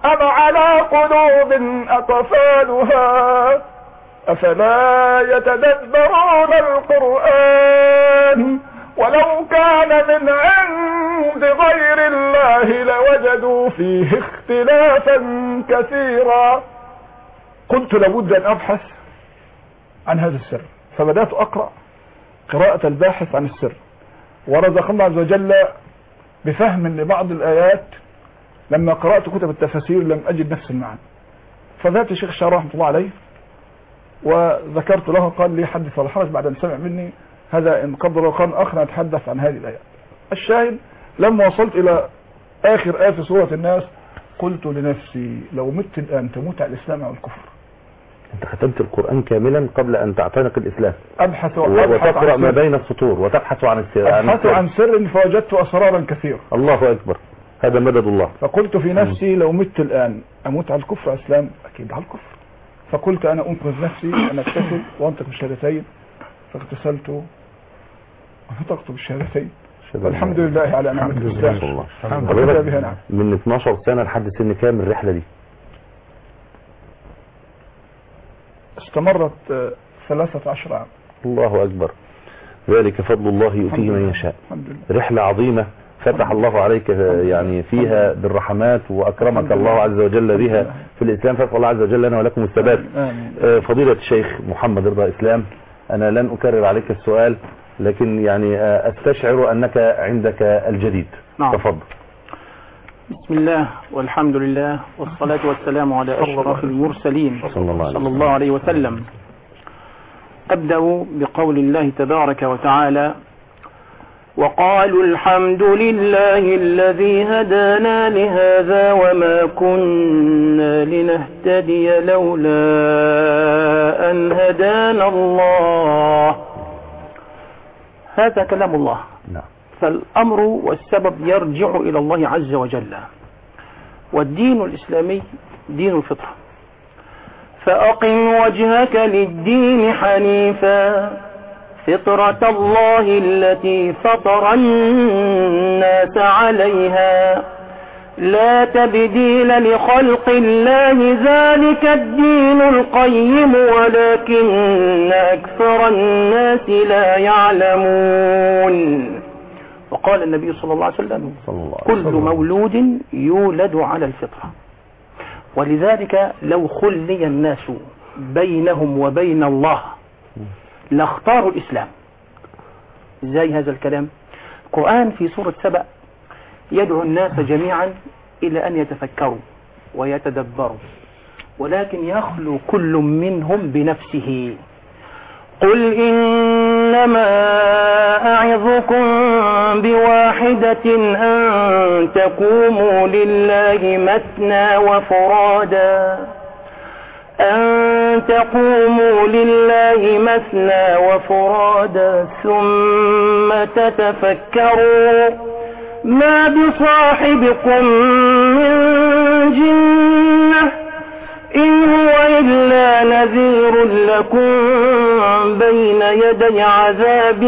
أم على قلوب أقفالها أفلا يتدبرون القرآن ولو كان من عند غير الله لوجدوا فيه اختلافا كثيرا قلت لابد أن أبحث عن هذا السر فبدأت أقرأ قراءة الباحث عن السر ورزق الله عز وجل بفهم لبعض الآيات لما قرأت كتب التفاسير لم أجد نفس المعنى فذات الشيخ الشعراء رحمة الله عليه وذكرت له قال لي حدث ولا حرج بعد أن سمع مني هذا إن قدر وكان آخر أتحدث عن هذه الآيات الشاهد لما وصلت إلى آخر آية في سورة الناس قلت لنفسي لو مت الآن تموت على الإسلام أو الكفر انت ختمت القرآن كاملا قبل ان تعتنق الاسلام أبحث وأبحث وتقرأ عن ما سر بين السطور وتبحث عن السر عن أبحث السر. عن سر فوجدت أسرارا كثيرة الله اكبر هذا مدد الله فقلت في نفسي لو مت الآن أموت على الكفر أسلام أكيد على الكفر فقلت أنا أنقذ نفسي أن أغتسل وأنطق بالشهادتين فاغتسلت ونطقت بالشهادتين والحمد لله على نعمة الحمد لله. ما شاء الإسلام الله الحمد وكفى حضرتك بها نعم من 12 سنة لحد سن كام الرحلة دي استمرت آه، ثلاثة عشر عام الله اكبر ذلك فضل الله يؤتيه من يشاء الحمد لله رحلة عظيمة فتح الله عليك يعني فيها بالرحمات واكرمك الحمد الله لله. عز وجل بها في الاسلام فاسال الله عز وجل لنا ولكم الثبات آمين آه، فضيلة الشيخ محمد رضا اسلام انا لن اكرر عليك السؤال لكن يعني آه، استشعر انك عندك الجديد نعم. تفضل بسم الله والحمد لله والصلاة والسلام على أشرف المرسلين صلى الله عليه صلى وسلم الله عليه وسلم أبدأ بقول الله تبارك وتعالى وقالوا الحمد لله الذي هدانا لهذا وما كنا لنهتدي لولا أن هدانا الله هذا كلام الله نعم فالأمر والسبب يرجع إلى الله عز وجل والدين الإسلامي دين الفطرة فأقم وجهك للدين حنيفا فطرة الله التي فطر الناس عليها لا تبديل لخلق الله ذلك الدين القيم ولكن أكثر الناس لا يعلمون وقال النبي صلى الله عليه وسلم صلى الله عليه كل مولود يولد على الفطرة ولذلك لو خلي الناس بينهم وبين الله لاختاروا الإسلام ازاي هذا الكلام القرآن في سورة سبأ يدعو الناس جميعا إلى أن يتفكروا ويتدبروا ولكن يخلو كل منهم بنفسه قل إنما أعظكم بواحدة أن تقوموا لله مثنى وفرادا أن تقوموا لله مثنى وفرادا ثم تتفكروا ما بصاحبكم من جنة إن هو إلا نذير لكم بين يدي عذاب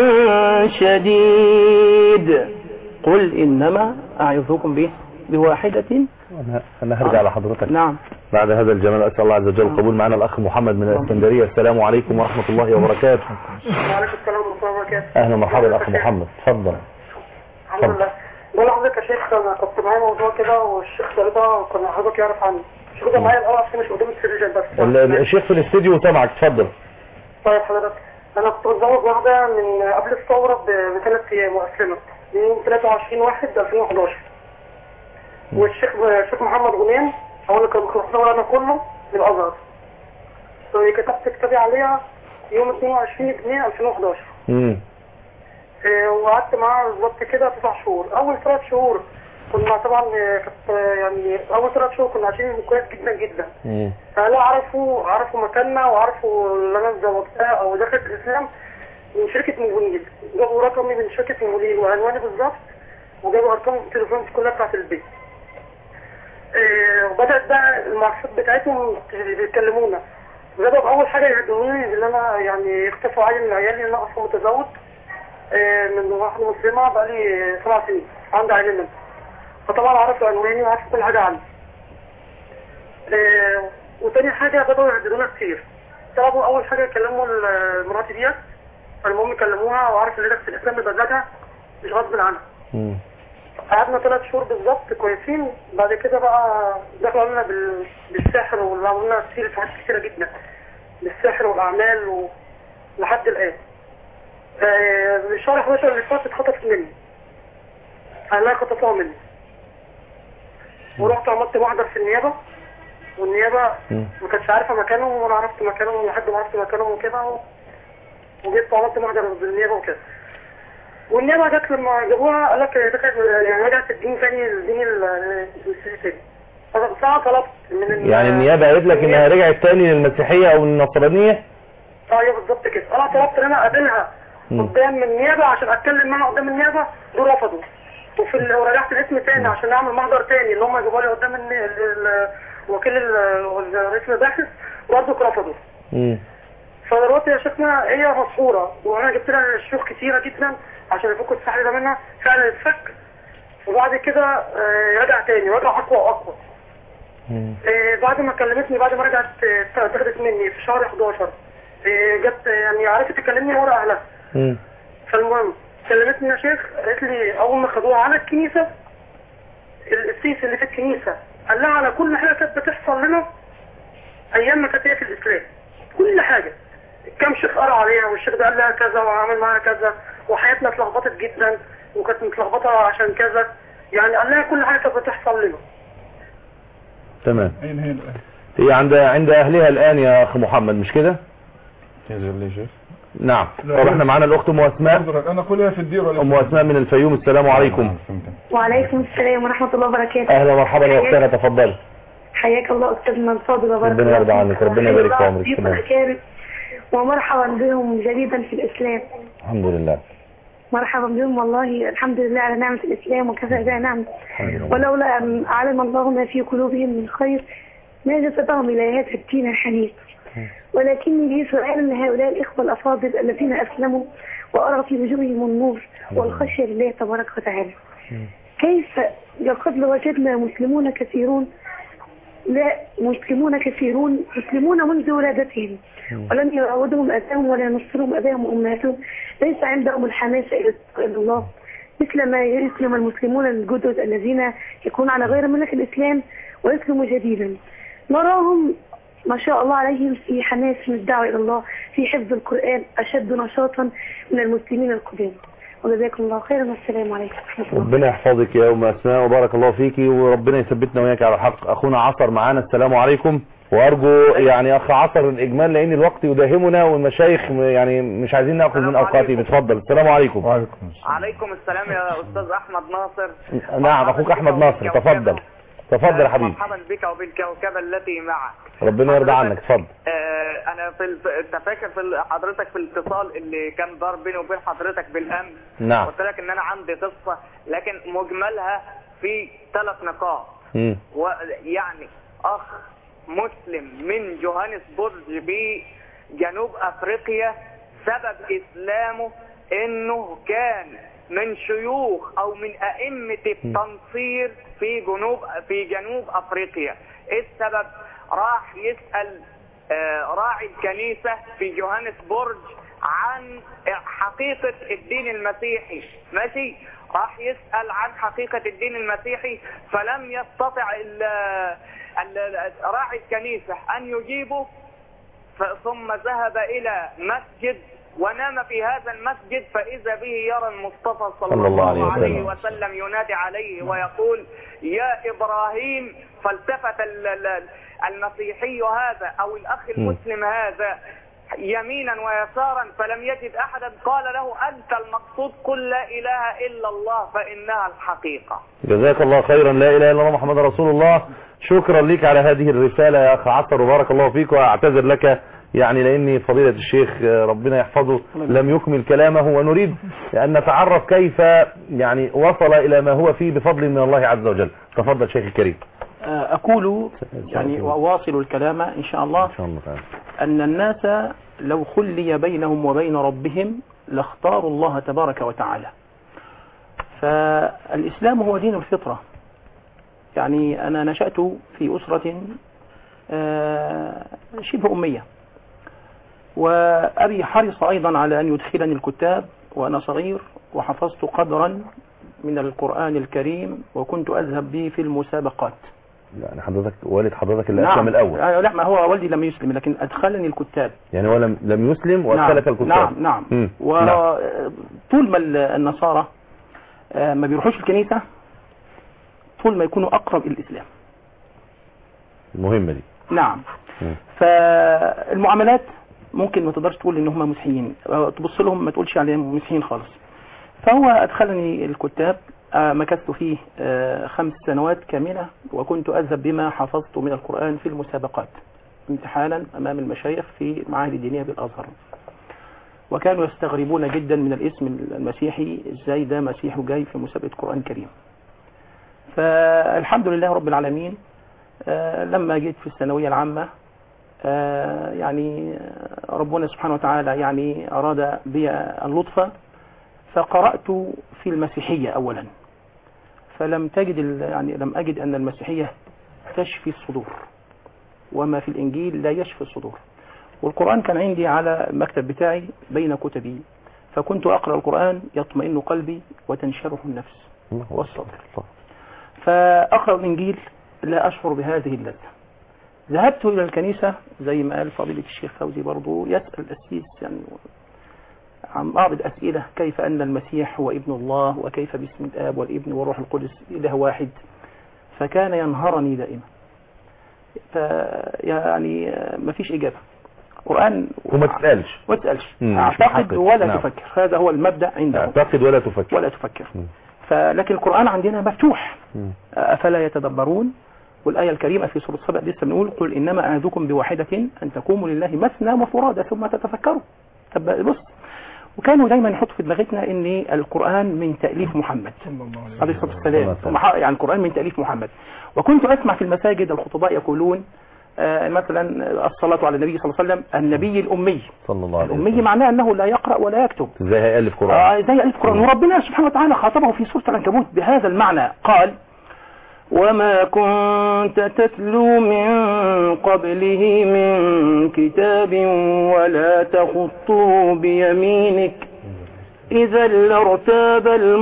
شديد قل إنما أعظكم به بواحدة أنا, أنا هرجع لحضرتك نعم بعد هذا الجمال أسأل الله عز وجل القبول معنا الأخ محمد من الإسكندرية السلام عليكم ورحمة الله وبركاته وعليكم السلام ورحمة الله وبركاته. أهلا مرحبا أخ محمد تفضل الحمد لله. بقول لحضرتك يا شيخ انا كنت معايا موضوع كده والشيخ سالتها كان حضرتك يعرف عنه. الشيخ ده معايا الاول عشان مش قدام التلفزيون بس. ال- ال- الشيخ في الاستديو سامعك تفضل طيب حضرتك انا كنت متزوج واحده من قبل الثوره ب- بثلاث ايام واسلمت من 23 واحد 2011 والشيخ الشيخ محمد غنيم هو اللي كان مخلصنا انا كله من الازهر. كتبت كتابي عليها يوم 22 2 2011 مم. إيه، وقعدت معاه بالظبط كده تسع شهور اول ثلاث شهور كنا طبعا إيه، كانت آه، يعني اول ثلاث شهور كنا عايشين كويس جدا جدا مم. فلا عرفوا عرفوا مكاننا وعرفوا اللي انا اتزوجتها او دخلت الاسلام من شركه موبينيل جابوا رقمي من شركه موبينيل وعنواني بالظبط وجابوا ارقام التليفون كلها بتاعت البيت إيه، وبدات بقى المعرفات بتاعتهم بيكلمونا بدأوا أول حاجة يهدوني إن أنا يعني اختفوا علي من عيالي إن أنا أصلا متزوج آه، من واحدة مسلمة بقالي سبع سنين عندي عيلة منها فطبعا عرفوا عنواني وعرفوا كل حاجة عني آه، وتاني حاجة بدأوا يهددونا كتير طلبوا أول حاجة يكلموا ال- مراتي ديت المهم كلموها وعرف اللي في الإسلام بمزاجها مش غصب عنها مم. قعدنا ثلاث شهور بالظبط كويسين بعد كده بقى دخلوا علينا بال- بالسحر وعملوا لنا سيرة حاجات كتيرة جدا بالسحر والأعمال و... لحد الآن آه، شهر 11 اللي فات اتخطفت مني أهلها خطفوها مني ورحت عملت محضر في النيابة والنيابة مم. ما كانتش عارفة مكانهم وأنا عرفت مكانهم لحد ما عرفت مكانهم وكده و... وجيت وعملت محضر بالنيابة وكده والنيابة جت لما جابوها قال لك ده كانت يعني رجعت الدين تاني الدين ال- المسيحي تاني أنا بصراحة طلبت من ال- يعني النيابة قالت لك انها رجعت تاني للمسيحية او النصرانية اه ايوه بالظبط كده انا طلبت ان انا اقابلها مم. قدام النيابه عشان اتكلم معاها قدام النيابه دول رفضوا وفي ال... ورجعت الاسم تاني عشان اعمل محضر تاني اللي هم يجيبوا لي قدام الني... ال... ال... وكيل ال... رئيس المباحث برضه رفضوا مم. فدلوقتي يا شيخنا هي مسحوره وانا جبت لها شيوخ كتيره جدا عشان يفكوا السحر ده منها فعلا اتفك وبعد كده آه، رجع تاني رجع اقوى واقوى مم. آه، بعد ما كلمتني بعد ما رجعت آه، اتاخدت مني في شهر 11 آه، جت يعني عرفت تكلمني ورا اهلها مم. فالمهم كلمتني يا شيخ قالت لي اول ما خدوها على الكنيسه القسيس اللي في الكنيسه قال لها على كل حاجه كانت بتحصل لنا ايام ما كانت هي في الاسلام كل حاجه كم شيخ قرا عليها والشيخ ده قال لها كذا وعمل معاها كذا وحياتنا اتلخبطت جدا وكانت متلخبطه عشان كذا يعني قال لها كل حاجه كانت بتحصل لنا تمام اين هي الآن هي عند عند اهلها الان يا اخ محمد مش كده ينزل لي شيخ نعم لا. طب احنا معانا الاخت ام اسماء حضرتك انا كلها في الدير ولا ام اسماء من الفيوم السلام عليكم وعليكم السلام ورحمة الله وبركاته اهلا ومرحبا يا اختنا تفضلي حياك الله أستاذنا الفاضل وبارك ربنا الله يرضى فيك. عنك، ربنا يبارك في عمرك. ضيوف تمام. الأكارم ومرحبا بهم جديدا في الإسلام الحمد لله مرحبا بهم والله الحمد لله على نعمة الإسلام وكفى بها نعمة الحمد لله ولولا أن علم الله ما في قلوبهم من خير ما جسدهم إلى هذا الدين الحنيف ولكني لي سؤال لهؤلاء الإخوة الأفاضل الذين أسلموا وأرى في وجوههم النور والخشية لله تبارك وتعالى كيف لقد وجدنا مسلمون كثيرون لا مسلمون كثيرون مسلمون منذ ولادتهم ولم يعودهم أباهم ولا ينصرهم أباهم وأمهاتهم ليس عندهم الحماس إلى إلى الله مثل ما يسلم المسلمون الجدد الذين يكونون على غير ملة الإسلام ويسلموا جديدا نراهم ما شاء الله عليهم في حماس من الدعوة إلى الله في حفظ القرآن أشد نشاطا من المسلمين القدام وجزاكم الله خيرا والسلام عليكم ورحمة الله ربنا يحفظك يا ام اسماء وبارك الله فيكي وربنا يثبتنا وياك على الحق اخونا عصر معانا السلام عليكم وارجو يعني اخ عصر الاجمال لان الوقت يداهمنا والمشايخ يعني مش عايزين ناخذ من اوقاتهم اتفضل السلام عليكم وعليكم السلام عليكم السلام يا استاذ احمد ناصر نعم اخوك احمد ناصر تفضل تفضل يا حبيبي مرحبا بك وبالكوكبه التي معك ربنا يرضى عنك اتفضل آه انا في الف... انت فاكر في ال- حضرتك في الاتصال اللي كان دار بيني وبين حضرتك بالامس نعم قلت لك ان انا عندي قصه لكن مجملها في ثلاث نقاط مم. ويعني اخ مسلم من جوهانسبورج بجنوب افريقيا سبب اسلامه انه كان من شيوخ او من ائمة التنصير في جنوب في جنوب افريقيا ايه السبب راح يسأل آه، راعي الكنيسة في جوهانسبورج عن حقيقة الدين المسيحي ماشي راح يسأل عن حقيقة الدين المسيحي فلم يستطع ال- ال- راعي الكنيسة أن يجيبه ف- ثم ذهب إلى مسجد ونام في هذا المسجد فإذا به يرى المصطفى صلى صلى الله عليه الله عليه وسلم. وسلم ينادي عليه ويقول يا إبراهيم فالتفت ال- ال- المسيحي هذا أو الأخ المسلم هذا يمينا ويسارا فلم يجد أحدا قال له أنت المقصود قل لا إله إلا الله فإنها الحقيقة جزاك الله خيرا لا اله الا الله محمد رسول الله شكرا لك على هذه الرسالة يا اخ عصر وبارك الله فيك واعتذر لك يعني لاني فضيلة الشيخ آه، ربنا يحفظه لم يكمل كلامه ونريد ان نتعرف كيف يعني وصل الى ما هو فيه بفضل من الله عز وجل تفضل شيخ الكريم آه، أقول يعني وأواصل الكلام إن شاء الله ان شاء الله تعالى أن الناس لو خلي بينهم وبين ربهم لاختاروا الله تبارك وتعالى فالإسلام هو دين الفطرة يعني أنا نشأت في أسرة آه، شبه أمية وأبي حرص أيضا على أن يدخلني الكتاب وأنا صغير وحفظت قدرا من القرآن الكريم وكنت أذهب به في المسابقات يعني حضرتك والد حضرتك اللي اسلم الاول آه، لا ما هو والدي لم يسلم لكن أدخلني الكتاب يعني هو لم لم يسلم وادخلك الكتاب نعم نعم مم. نعم. وطول ما ال- النصارى آه، ما بيروحوش الكنيسة طول ما يكونوا أقرب إلى الإسلام المهمة دي نعم مم. فالمعاملات ممكن ما تقدرش تقول ان هم مسيحيين أو تبص لهم ما تقولش عليهم مسيحيين خالص فهو ادخلني الكتاب آه، مكثت فيه آه، خمس سنوات كاملة وكنت أذهب بما حفظت من القرآن في المسابقات امتحانا أمام المشايخ في المعاهد الدينية بالأزهر وكانوا يستغربون جدا من الاسم المسيحي ازاي ده مسيحي جاي في مسابقة قرآن كريم فالحمد لله رب العالمين آه، لما جيت في الثانوية العامة آه، يعني آه، ربنا سبحانه وتعالى يعني أراد بي اللطف فقرأت في المسيحية أولا فلم تجد ال- يعني لم أجد أن المسيحية تشفي الصدور وما في الإنجيل لا يشفي الصدور والقرآن كان عندي على المكتب بتاعي بين كتبي فكنت أقرأ القرآن يطمئن قلبي وتنشره النفس والصدر فأقرأ الإنجيل لا أشعر بهذه اللذة ذهبت إلى الكنيسة زي ما قال فضيلة الشيخ فوزي برضو يسأل الأسيس يعني عن بعض الأسئلة كيف أن المسيح هو ابن الله وكيف باسم الآب والابن والروح القدس إله واحد فكان ينهرني دائما فيعني ما فيش إجابة القرآن وما تسألش ما تسألش مم، مش أعتقد محقق. ولا نعم. تفكر هذا هو المبدأ عنده اعتقد ولا تفكر ولا تفكر مم. فلكن القرآن عندنا مفتوح مم. أفلا يتدبرون والآية الكريمة في سورة سبأ لسه بنقول قل إنما أعدكم بوحدة أن تقوموا لله مثنى وفرادى ثم تتفكروا طب بص وكانوا دايما يحطوا في دماغتنا ان القرآن من تأليف محمد صلى الله عليه عليه الصلاة والسلام صلى الله هم حق- يعني القرآن من تأليف محمد وكنت أسمع في المساجد الخطباء يقولون آه، مثلا الصلاة على النبي صلى الله عليه وسلم النبي الأمي صلى الله عليه الأمي وسلم معناه أنه لا يقرأ ولا يكتب ازاي هيألف قرآن آه زي آية القرآن وربنا سبحانه وتعالى خاطبه في سورة العنكبوت بهذا المعنى قال وما كنت تتلو من قبله من كتاب ولا تخطه بيمينك إذا لارتاب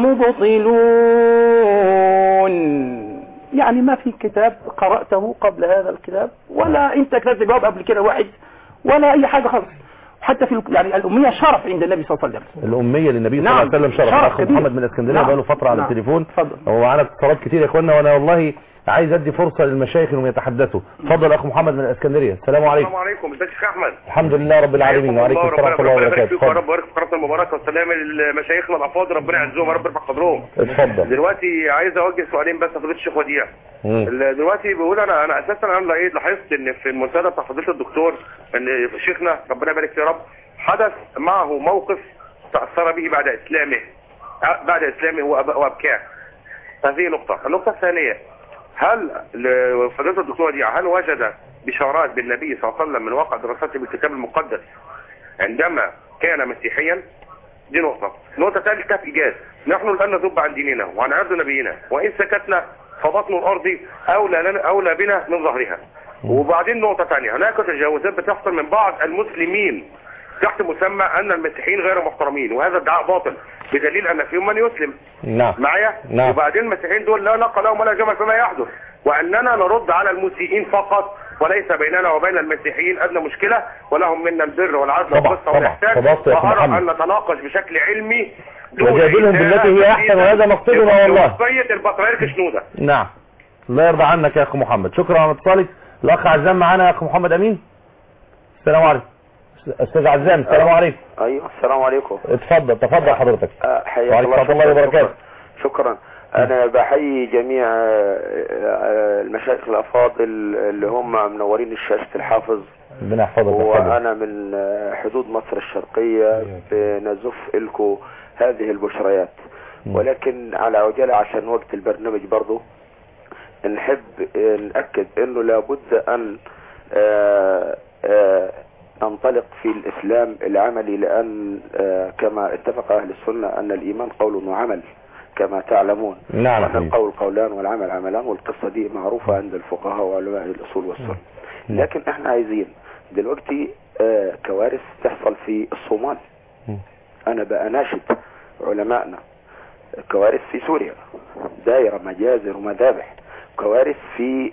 المبطلون يعني ما في كتاب قرأته قبل هذا الكتاب ولا انت كتبت جواب قبل كده واحد ولا اي حاجة خالص حتى في ال- يعني الأمية شرف عند النبي صلى الله عليه وسلم الأمية للنبي صلى نعم. الله عليه وسلم شرف شرف الأخ كبير. محمد من الإسكندرية نعم. بقاله فترة على نعم. التليفون اتفضل. هو معانا اتصالات كتير يا إخوانا وأنا والله عايز أدي فرصة للمشايخ إنهم يتحدثوا اتفضل أخ محمد من الإسكندرية السلام عليكم السلام عليكم ازيك يا شيخ احمد الحمد لله رب العالمين وعليكم السلام ورحمة الله ربنا يبارك وبركاته فيك يا رب اتفضل ويبارك في قناه المباركه والسلام لمشايخنا الافاضل ربنا يعزهم يا رب يرفع قدرهم اتفضل دلوقتي عايز اوجه سؤالين بس لفضيله الشيخ وديع مم. ال- دلوقتي بيقول انا انا اساسا انا لقيت لاحظت ان في المنتدى بتاع فضيله الدكتور ان شيخنا ربنا يبارك فيه يا رب حدث معه موقف تاثر به بعد اسلامه أ- بعد اسلامه وأب- وابكاه هذه نقطه النقطه الثانيه هل ل- فضيله الدكتور وديع هل وجد بشارات بالنبي صلى الله عليه وسلم من واقع دراسته بالكتاب المقدس عندما كان مسيحيا دي نقطة نقطة ثالثة في إيجاز نحن الآن نذب عن ديننا وعن عرض نبينا وإن سكتنا فبطن الأرض أولى, لنا أولى بنا من ظهرها وبعدين نقطة ثانية هناك تجاوزات بتحصل من بعض المسلمين تحت مسمى أن المسيحيين غير محترمين وهذا ادعاء باطل بدليل أن فيهم من يسلم نعم معايا نعم. وبعدين المسيحيين دول لا نقى لهم ولا جمل فيما يحدث واننا نرد على المسيئين فقط وليس بيننا وبين المسيحيين ادنى مشكله ولهم منا البر والعدل طبعا، والقسط طبعا. والاحسان صدقت يا أخي وارى محمد. ان نتناقش بشكل علمي دون وجادلهم إساءة بالتي هي أحسن وهذا مقصدنا والله. لوصية البطريرك شنودة نعم الله يرضى عنك يا أخ محمد شكرا على اتصالك الأخ عزام معانا يا أخ محمد أمين السلام عليكم أستاذ عزام السلام عليكم ايوه السلام عليكم اتفضل تفضل حضرتك آه، حياك وعليكم الله ورحمة الله شكراً، وبركاته. شكرا انا بحيي جميع آه، آه، المشايخ الافاضل اللي هم منورين الشاشة الحافظ ربنا يحفظك ويحفظك. وانا من آه، حدود مصر الشرقية بنزف لكم هذه البشريات ولكن على عجالة عشان وقت البرنامج برضو نحب آه، نأكد انه لابد ان آه، آه، ننطلق في الاسلام العملي لان آه، كما اتفق اهل السنة ان الايمان قول وعمل كما تعلمون نعم وأن حبيبي. القول قولان والعمل عملان والقصة دي معروفة عند الفقهاء وعلماء الأصول والسنة لكن احنا عايزين دلوقتي آه، كوارث تحصل في الصومال مم. انا بأناشد علمائنا كوارث في سوريا دائرة مجازر ومذابح كوارث في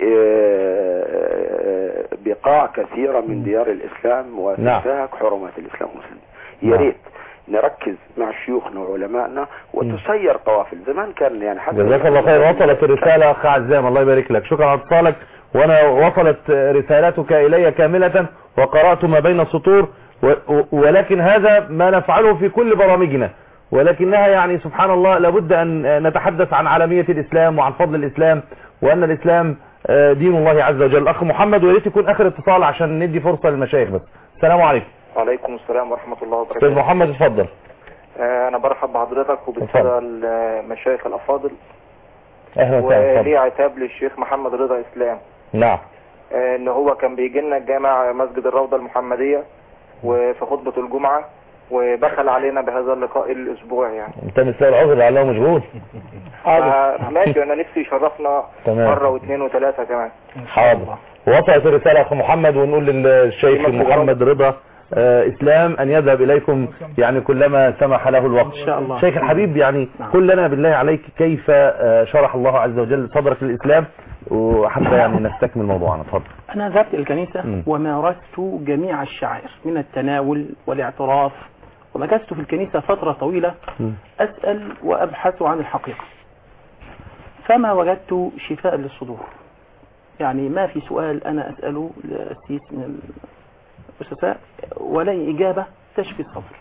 آه، بقاع كثيرة من ديار الإسلام وتنتهك حرمات الإسلام والمسلمين يا نعم. ريت نركز مع شيوخنا وعلمائنا وتسير قوافل زمان كان يعني حتى جزاك الله خير وصلت الرسالة أخ عزام الله يبارك لك شكرا على اتصالك وأنا وصلت رسالتك إلي كاملة وقرأت ما بين السطور و- و- ولكن هذا ما نفعله في كل برامجنا ولكنها يعني سبحان الله لابد أن نتحدث عن عالمية الإسلام وعن فضل الإسلام وأن الإسلام آه، دين الله عز وجل أخ محمد ويريت يكون آخر اتصال عشان ندي فرصة للمشايخ بس السلام عليكم وعليكم السلام ورحمة الله أستاذ وبركاته محمد اتفضل آه، أنا برحب بحضرتك وبالسادة المشايخ الأفاضل أهلا وسهلا وليه اتفضل. عتاب للشيخ محمد رضا إسلام نعم آه، إن هو كان بيجي لنا الجامع مسجد الروضة المحمدية وفي خطبة الجمعة وبخل علينا بهذا اللقاء الأسبوع يعني انت مثل العذر لعله مشغول آه، ماشي أنا نفسي يشرفنا تمام. مرة واثنين وثلاثة كمان حاضر وصلت الرسالة أخو محمد ونقول للشيخ محمد رضا آه، إسلام أن يذهب إليكم يعني كلما سمح له الوقت إن شاء الله. شيخ الحبيب يعني نعم. قل لنا بالله عليك كيف آه، شرح الله عز وجل صدرك للإسلام وحتى يعني نستكمل موضوعنا اتفضل أنا ذهبت الكنيسة مم. ومارست جميع الشعائر من التناول والاعتراف ومكثت في الكنيسة فترة طويلة أسأل وأبحث عن الحقيقة فما وجدت شفاء للصدور يعني ما في سؤال أنا أسأله لأسيس من الأسساء ولا إجابة تشفي الصدر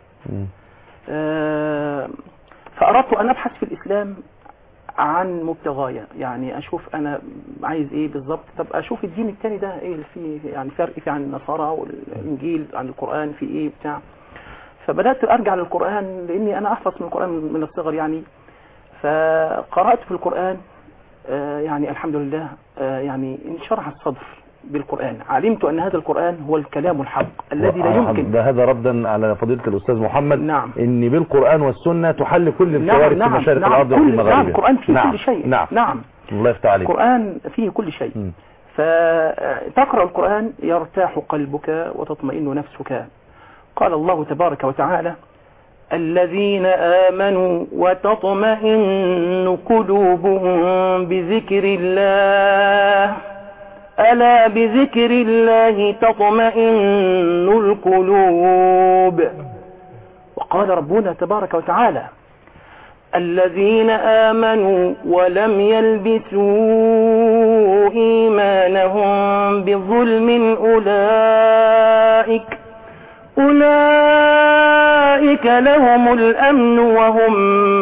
آه، فأردت أن أبحث في الإسلام عن مبتغايا يعني أشوف أنا عايز إيه بالظبط طب أشوف الدين التاني ده إيه اللي فيه يعني فرق فيه عن النصارى والإنجيل عن القرآن في إيه بتاع فبدأت أرجع للقرآن لأني أنا أحفظ من القرآن من الصغر يعني فقرأت في القرآن آه، يعني الحمد لله آه، يعني انشرح الصدر بالقرآن علمت أن هذا القرآن هو الكلام الحق الذي لا يمكن ده هذا ردا على فضيلة الأستاذ محمد نعم. إن بالقرآن والسنة تحل كل الكوارث في مشارق نعم الأرض وفي كل مغاربها نعم القرآن فيه نعم. كل شيء نعم نعم الله يفتح عليك القرآن فيه كل شيء مم. فتقرأ القرآن يرتاح قلبك وتطمئن نفسك قال الله تبارك وتعالى الذين آمنوا وتطمئن قلوبهم بذكر الله ألا بذكر الله تطمئن القلوب وقال ربنا تبارك وتعالى الذين آمنوا ولم يلبسوا إيمانهم بظلم أولئك أولئك لهم الأمن وهم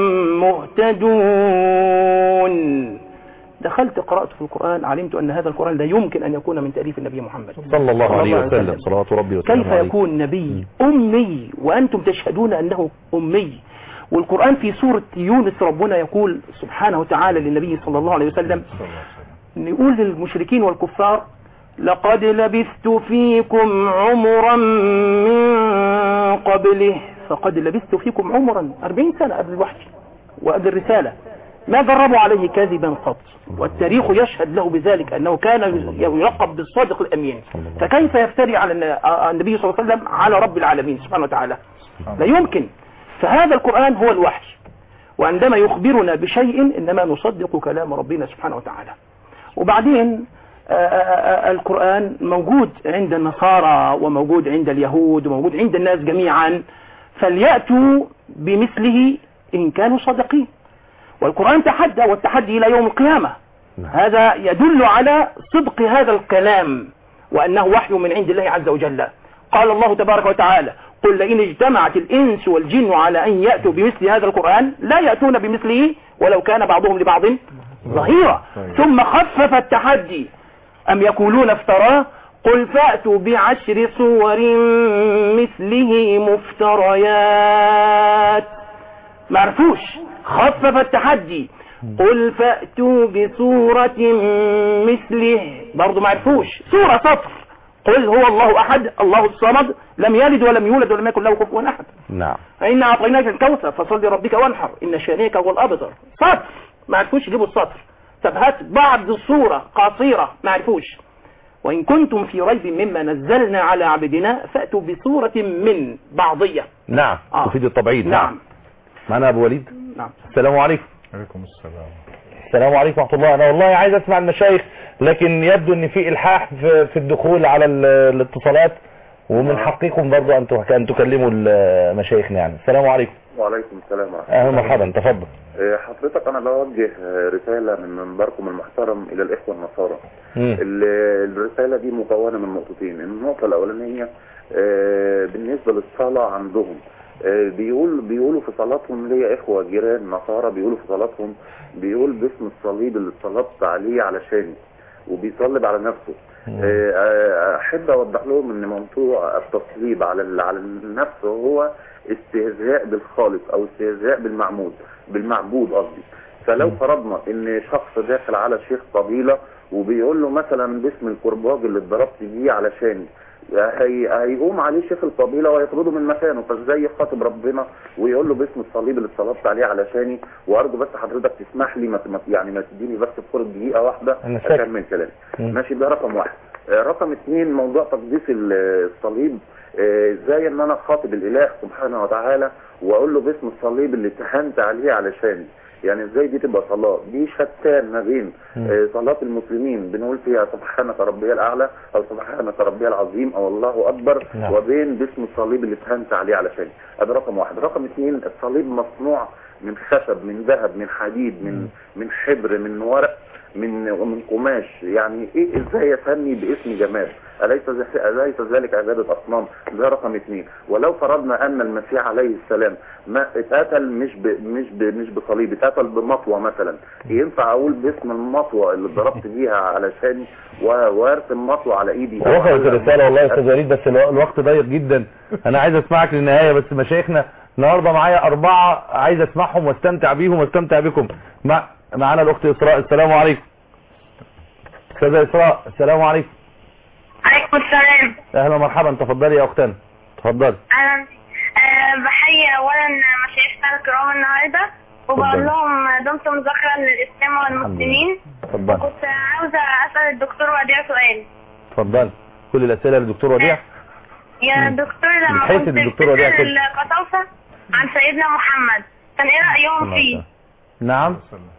مهتدون دخلت قرأت في القرآن علمت أن هذا القرآن لا يمكن أن يكون من تأليف النبي محمد صلى الله عليه وسلم صلوات ربي وسلامه كيف عليه يكون نبي أمي وأنتم تشهدون أنه أمي والقرآن في سورة يونس ربنا يقول سبحانه وتعالى للنبي صلى الله عليه وسلم نقول للمشركين والكفار لقد لبثت فيكم عمرا من قبله فقد لبثت فيكم عمرا أربعين سنة قبل الوحي وقبل الرسالة ما جربوا عليه كذبا قط والتاريخ يشهد له بذلك أنه كان يلقب بالصادق الأمين فكيف يفتري على الن- النبي صلى الله عليه وسلم على رب العالمين سبحانه وتعالى لا يمكن فهذا القرآن هو الوحي وعندما يخبرنا بشيء إنما نصدق كلام ربنا سبحانه وتعالى وبعدين آه، آه، آه، القرآن موجود عند النصارى وموجود عند اليهود وموجود عند الناس جميعا فليأتوا بمثله إن كانوا صادقين والقرآن تحدى والتحدي إلى يوم القيامة هذا يدل على صدق هذا الكلام وأنه وحي من عند الله عز وجل قال الله تبارك وتعالى قل لئن اجتمعت الإنس والجن على أن يأتوا بمثل هذا القرآن لا يأتون بمثله ولو كان بعضهم لبعض ظهيرا ثم خفف التحدي أم يقولون افتراه قل فأتوا بعشر صور مثله مفتريات معرفوش خفف التحدي قل فأتوا بصورة مثله برضو معرفوش سورة سطر قل هو الله احد الله الصمد لم يلد ولم يولد ولم يكن له كفوا احد نعم فإنا أعطيناك الكوثر فصل لربك وانحر إن شانئك هو الأبتر سطر ما عرفوش يجيبوا السطر طب هات بعض الصورة قصيرة ما عرفوش وإن كنتم في ريب مما نزلنا على عبدنا فأتوا بصورة من بعضية نعم آه. تفيد التبعيد نعم نعم معنا ابو وليد نعم السلام عليكم عليكم السلام السلام عليكم ورحمه الله انا والله عايز اسمع المشايخ لكن يبدو ان في الحاح في, في الدخول على ال- الاتصالات ومن حقكم برضو ان تك- ان تكلموا ال- مشايخنا يعني السلام عليكم وعليكم السلام ورحمة اهلا مرحبا تفضل الله. حضرتك أنا بوجه رسالة من منبركم المحترم إلى الإخوة النصارى مم. ال- الرسالة دي مكونة من نقطتين النقطة الأولانية آه، بالنسبة للصلاة عندهم آه، بيقول بيقولوا في صلاتهم ليا إخوة جيران نصارى بيقولوا في صلاتهم بيقول باسم الصليب اللي اتصلبت عليه علشاني وبيصلب على نفسه آه، آه، أحب أوضح لهم إن موضوع التصليب على ال- على النفس هو استهزاء بالخالق أو استهزاء بالمعمود بالمعبود قصدي فلو فرضنا ان شخص داخل على شيخ قبيلة وبيقول له مثلا باسم الكرباج اللي اتضربت بيه علشاني هي هيقوم عليه شيخ القبيلة ويطرده من مكانه فازاي يخاطب ربنا ويقول له باسم الصليب اللي اتصلبت عليه علشاني وارجو بس حضرتك تسمح لي ما ما- يعني ما تديني بس بفرق دقيقة واحدة أنا فاكر. اكمل كلامي مم. ماشي ده رقم واحد آه، رقم اثنين موضوع تقديس ال- الصليب آه، ازاي ان انا خاطب الاله سبحانه وتعالى واقول له باسم الصليب اللي اتهنت عليه علشاني يعني ازاي دي تبقى صلاة دي شتان ما بين آه، صلاة المسلمين بنقول فيها سبحانك ربي الاعلى او سبحانك ربي العظيم او الله اكبر نعم. وبين باسم الصليب اللي اتهنت عليه علشاني هذا رقم واحد رقم اثنين الصليب مصنوع من خشب من ذهب من حديد من من حبر من ورق من ومن قماش يعني ايه ازاي اسمي باسم جمال اليس ذ- اليس ذلك عباده اصنام ده رقم اثنين ولو فرضنا ان المسيح عليه السلام ما اتقتل مش ب مش ب مش بصليب اتقتل بمطوه مثلا ينفع اقول باسم المطوه اللي ضربت بيها علشاني و- وارسم مطوه على ايدي وصلت الرسالة والله يا استاذ وليد بس الو- الوقت ضيق جدا انا عايز اسمعك للنهاية بس مشايخنا النهاردة معايا اربعة عايز اسمعهم واستمتع بيهم واستمتع بكم مع معانا الاخت اسراء السلام عليكم استاذة اسراء السلام عليكم عليكم السلام اهلا ومرحبا تفضلي يا اختنا تفضلي انا أه بحيي اولا مشايخنا الكرام النهارده اتفضل. وبقول لهم دمتم ذخرا للاسلام والمسلمين تفضلي كنت عاوزه اسال الدكتور وديع سؤال تفضلي كل الاسئله للدكتور وديع يا دكتور لما بحيث كنت الدكتور وديع بتسال كده. القساوسه عن سيدنا محمد كان ايه رايهم فيه نعم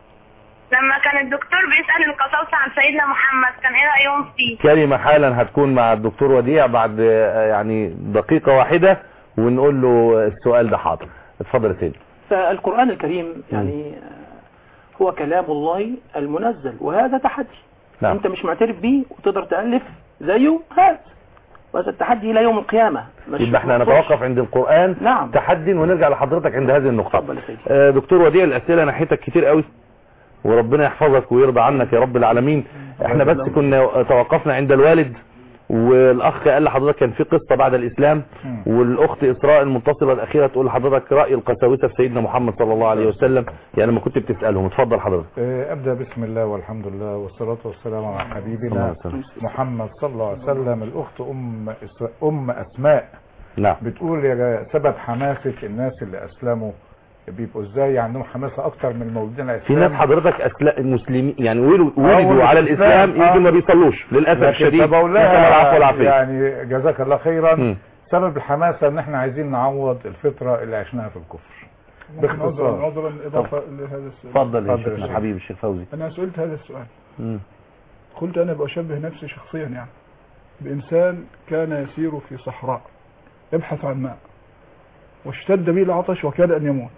لما كان الدكتور بيسال القساوسه عن سيدنا محمد كان ايه رايهم فيه كلمة حالا هتكون مع الدكتور وديع بعد آه، يعني دقيقة واحدة ونقول له السؤال ده حاضر اتفضل يا سيدي فالقرآن الكريم يعني آه، هو كلام الله المنزل وهذا تحدي نعم. انت مش معترف بيه وتقدر تألف زيه هات وهذا التحدي الى يوم القيامة مش يبقى احنا مقصودش. نتوقف عند القرآن نعم. تحدي ونرجع لحضرتك عند هذه النقطة اتفضل يا سيدي آه، دكتور وديع الأسئلة ناحيتك كتير قوي وربنا يحفظك ويرضى عنك يا رب العالمين احنا بس كنا توقفنا عند الوالد والاخ قال لحضرتك كان في قصة بعد الاسلام والاخت اسراء المتصلة الاخيرة تقول لحضرتك رأي القساوسة في سيدنا محمد صلى الله عليه وسلم يعني لما كنت بتسألهم اتفضل حضرتك آه، أبدأ بسم الله والحمد لله والصلاة والسلام على صلى الله حبيبنا عليه وسلم. محمد صلى الله عليه وسلم الأخت أم إس- أم أسماء نعم بتقول يا سبب حماسة الناس اللي أسلموا بيبقوا ازاي عندهم حماسة أكتر من المولودين على في الإسلام ناس حضرتك أسلا... مسلمين يعني ولدوا آه، ولدوا على والإسلام، الاسلام يجوا آه. ما بيصلوش للاسف لكن الشديد فبقول نسأل لها العفو والعافية يعني جزاك الله خيرا مم. سبب الحماسة ان احنا عايزين نعوض الفترة اللي عشناها في الكفر عذرا باختصار عذرا اضافه لهذا السؤال اتفضل يا اتفضل يا شيخنا شيخ. حبيبي الشيخ فوزي انا سئلت هذا السؤال مم. قلت انا بشبه نفسي شخصيا يعني بانسان كان يسير في صحراء يبحث عن ماء واشتد به العطش وكاد ان يموت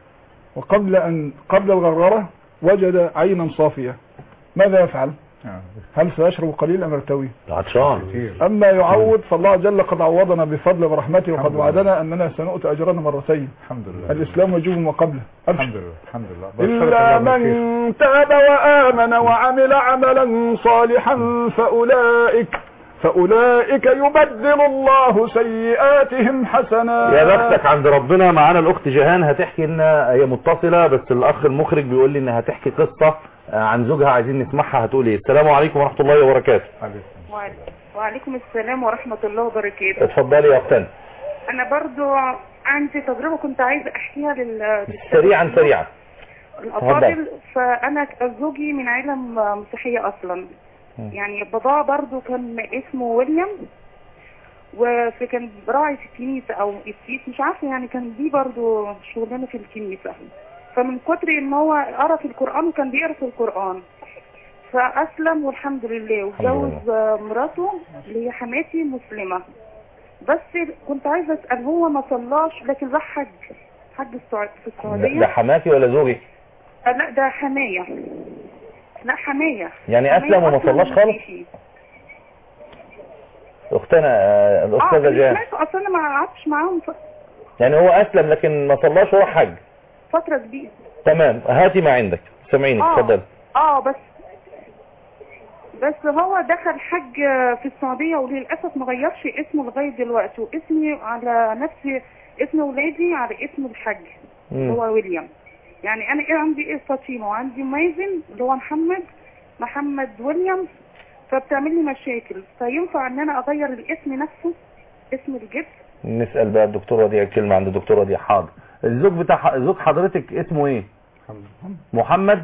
وقبل ان قبل الغرغره وجد عينا صافيه ماذا يفعل؟ آه، هل سيشرب قليلا ام يرتوي؟ عطشان كتير اما يعوض فالله جل قد عوضنا بفضل ورحمته وقد الحمد لله. وعدنا اننا سنؤتي اجرنا مرتين الحمد لله الاسلام يجوب ما قبله أبشر. الحمد لله الحمد لله بشرك إلا الله بالخير. من تاب وآمن وعمل عملا صالحا فأولئك فأولئك يبدل الله سيئاتهم حسنات يا بختك عند ربنا معانا الاخت جيهان هتحكي لنا هي متصلة بس الاخ المخرج بيقول لي انها هتحكي قصة آه، عن زوجها عايزين نسمعها هتقول ايه السلام عليكم ورحمة الله وبركاته عليكم. وعليكم السلام ورحمة الله وبركاته اتفضلي يا اختنا أنا برضو عندي تجربة كنت عايزة أحكيها لل سريعا سريعا الأفاضل فأنا زوجي من عيلة م- مسيحية أصلا يعني بابا برضو كان اسمه ويليام وكان راعي في الكنيسة أو السيس مش عارفة يعني كان دي برضو شغلانة في الكنيسة فمن كتر إن هو قرأ في القرآن وكان بيقرأ في القرآن فأسلم والحمد لله وجوز مراته اللي هي حماتي مسلمة بس كنت عايزة أسأل هو ما صلاش لكن راح حج حج السعودية في السعودية ده حماتي ولا زوجي آه، لا ده حماية لا حماية يعني حماية أسلم وما أصلاً صلاش خالص؟ مسيحي. اختنا آه، اه الاستاذه اللي جان سمعته اصلا انا ما قعدتش معاهم ف- يعني هو اسلم لكن ما صلاش وراح حج فترة كبيرة تمام هاتي ما عندك سامعينك اه اتفضل اه بس بس هو دخل حج في السعودية وللأسف ما غيرش اسمه لغاية دلوقتي واسمي على نفس اسم ولادي على اسم الحج مم. هو ويليام يعني أنا إيه عندي إيه فاطمة وعندي مازن اللي هو محمد محمد ويليام فبتعمل لي مشاكل فينفع إن أنا أغير الاسم نفسه اسم الجد نسال بقى الدكتور وديع كلمه عند الدكتور وديع حاضر الزوج بتاع زوج حضرتك اسمه ايه محمد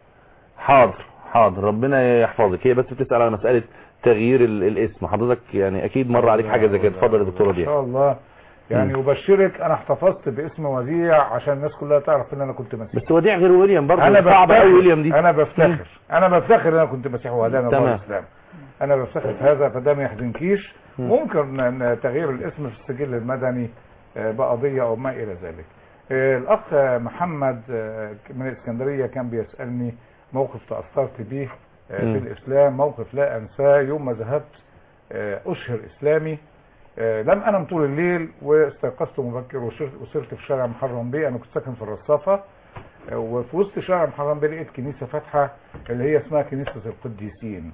حاضر حاضر ربنا يحفظك هي بس بتسال على مساله تغيير ال- الاسم حضرتك يعني اكيد مر عليك حاجه زي كده اتفضل يا دكتور ان وديع شاء الله يعني مم. ابشرك انا احتفظت باسم وديع عشان الناس كلها تعرف ان انا كنت مسيحي بس وديع غير ويليام برضه انا صعبه بفتخر قوي ويليام دي انا بفتخر انا بفتخر ان انا كنت مسيحي وهدانا الله تمام. الاسلام انا بفتخر في هذا فده ما يحزنكيش مم. ممكن ان تغيير الاسم في السجل المدني آه، بقضيه او ما الى ذلك آه، الاخ محمد آه، من الاسكندريه كان بيسالني موقف تاثرت به آه، مم. في الاسلام موقف لا انساه يوم ما ذهبت آه، اشهر اسلامي آه، لم انم طول الليل واستيقظت مبكر وشرت- وسرت في شارع محرم بيه انا كنت ساكن في الرصافه آه، وفي وسط شارع محرم بيه لقيت كنيسه فاتحه اللي هي اسمها كنيسه القديسين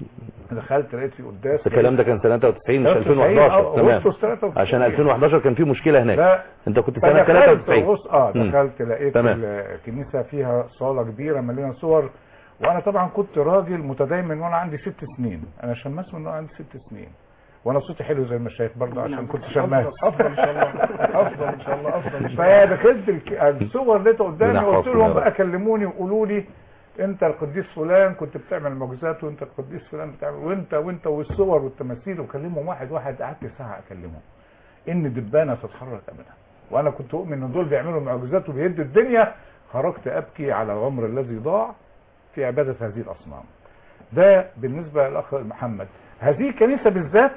دخلت لقيت في قداس الكلام ده كان سنه 93 مش 93 2011 آه، تمام أغسطس 93. عشان 2011 كان في مشكله هناك لا انت كنت سنه فدخلت 93 بص اه مم. دخلت لقيت تمام. الكنيسه فيها صاله كبيره مليانه صور وانا طبعا كنت راجل متدين من وانا عندي ست سنين انا شماس من وانا عندي ست سنين وانا صوتي حلو زي المشايخ برضه عشان كنت شماس افضل ان شاء الله افضل ان شاء الله افضل إن شاء الله. فدخلت الك- الصور لقيتها قدامي ربنا قلت يحفظكم لهم يا بقى رب. كلموني وقولوا لي انت القديس فلان كنت بتعمل معجزات وانت القديس فلان بتعمل وانت وانت والصور والتماثيل وكلمهم واحد واحد قعدت ساعه اكلمهم ان دبانه تتحرك ابدا وانا كنت اؤمن ان دول بيعملوا معجزات وبيدوا الدنيا خرجت ابكي على العمر الذي ضاع في عباده هذه الاصنام ده بالنسبه للاخ محمد هذه الكنيسه بالذات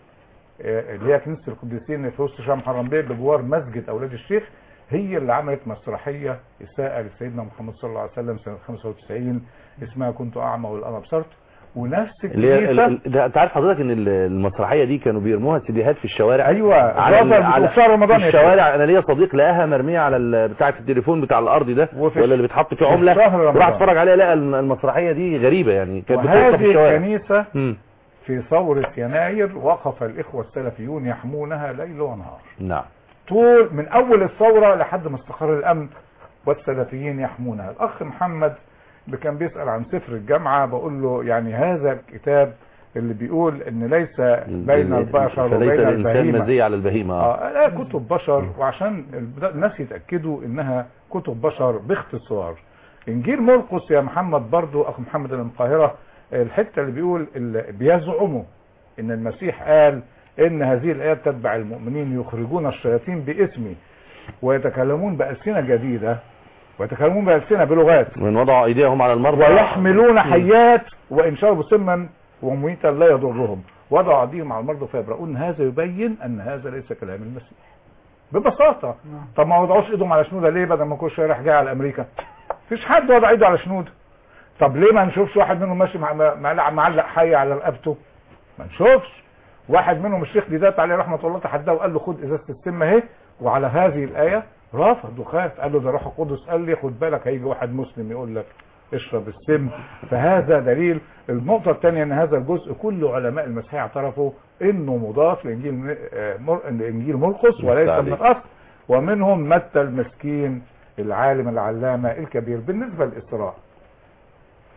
آه، اللي هي كنيسه القديسين اللي في وسط شام حرم بيه بجوار مسجد اولاد الشيخ هي اللي عملت مسرحيه اساءه لسيدنا محمد صلى الله عليه وسلم سنه 95 اسمها كنت اعمى والان ابصرت ونفس اللي هي ال- الكنيسه ال- ده انت عارف حضرتك ان ال- المسرحيه دي كانوا بيرموها سيديهات في الشوارع ايوه على ال- الرافع على في شهر رمضان في يا الشوارع انا ليا صديق لقاها مرميه على ال- بتاع التليفون بتاع الارضي ده وفي ولا اللي بيتحط فيه في عمله شهر رمضان. راح اتفرج عليها لقى الم- المسرحيه دي غريبه يعني كانت بتوصف في وهذه الشوارع الكنيسه مم. في ثوره يناير وقف الاخوه السلفيون يحمونها ليل ونهار نعم طول من اول الثوره لحد ما استقر الامن والسلفيين يحمونها الاخ محمد اللي كان بيسال عن سفر الجامعه بقول له يعني هذا الكتاب اللي بيقول ان ليس بين البشر فليس وبين الانسان البهيمه مزيه على البهيمه آه. اه لا كتب بشر وعشان الب- الناس يتاكدوا انها كتب بشر باختصار انجيل مرقس يا محمد برضو اخ محمد اللي من القاهره الحته اللي بيقول اللي بيزعموا ان المسيح قال ان هذه الايات تتبع المؤمنين يخرجون الشياطين باسمي ويتكلمون بالسنه جديده ويتكلمون بالسنه بلغات من وضعوا ايديهم على المرضى ويحملون مم. حيات وان شربوا سما وميتا لا يضرهم وضعوا ايديهم على المرضى فيبرؤون هذا يبين ان هذا ليس كلام المسيح ببساطه طب ما وضعوش ايدهم على شنوده ليه بدل ما كل شويه رايح جاي على امريكا مفيش حد وضع ايده على شنوده طب ليه ما نشوفش واحد منهم ماشي مع- مع- معلق حي على رقبته ما نشوفش واحد منهم الشيخ ديدات عليه رحمه الله تحداه وقال له خد ازازه السم اهي وعلى هذه الايه رفض وخاف قال له ده روح القدس قال لي خد بالك هيجي واحد مسلم يقول لك اشرب السم فهذا دليل النقطة الثانية ان هذا الجزء كل علماء المسيحية اعترفوا انه مضاف لانجيل آه، مر- لانجيل مرقس وليس عليك. من الاصل ومنهم متى المسكين العالم العلامة الكبير بالنسبة للإسراء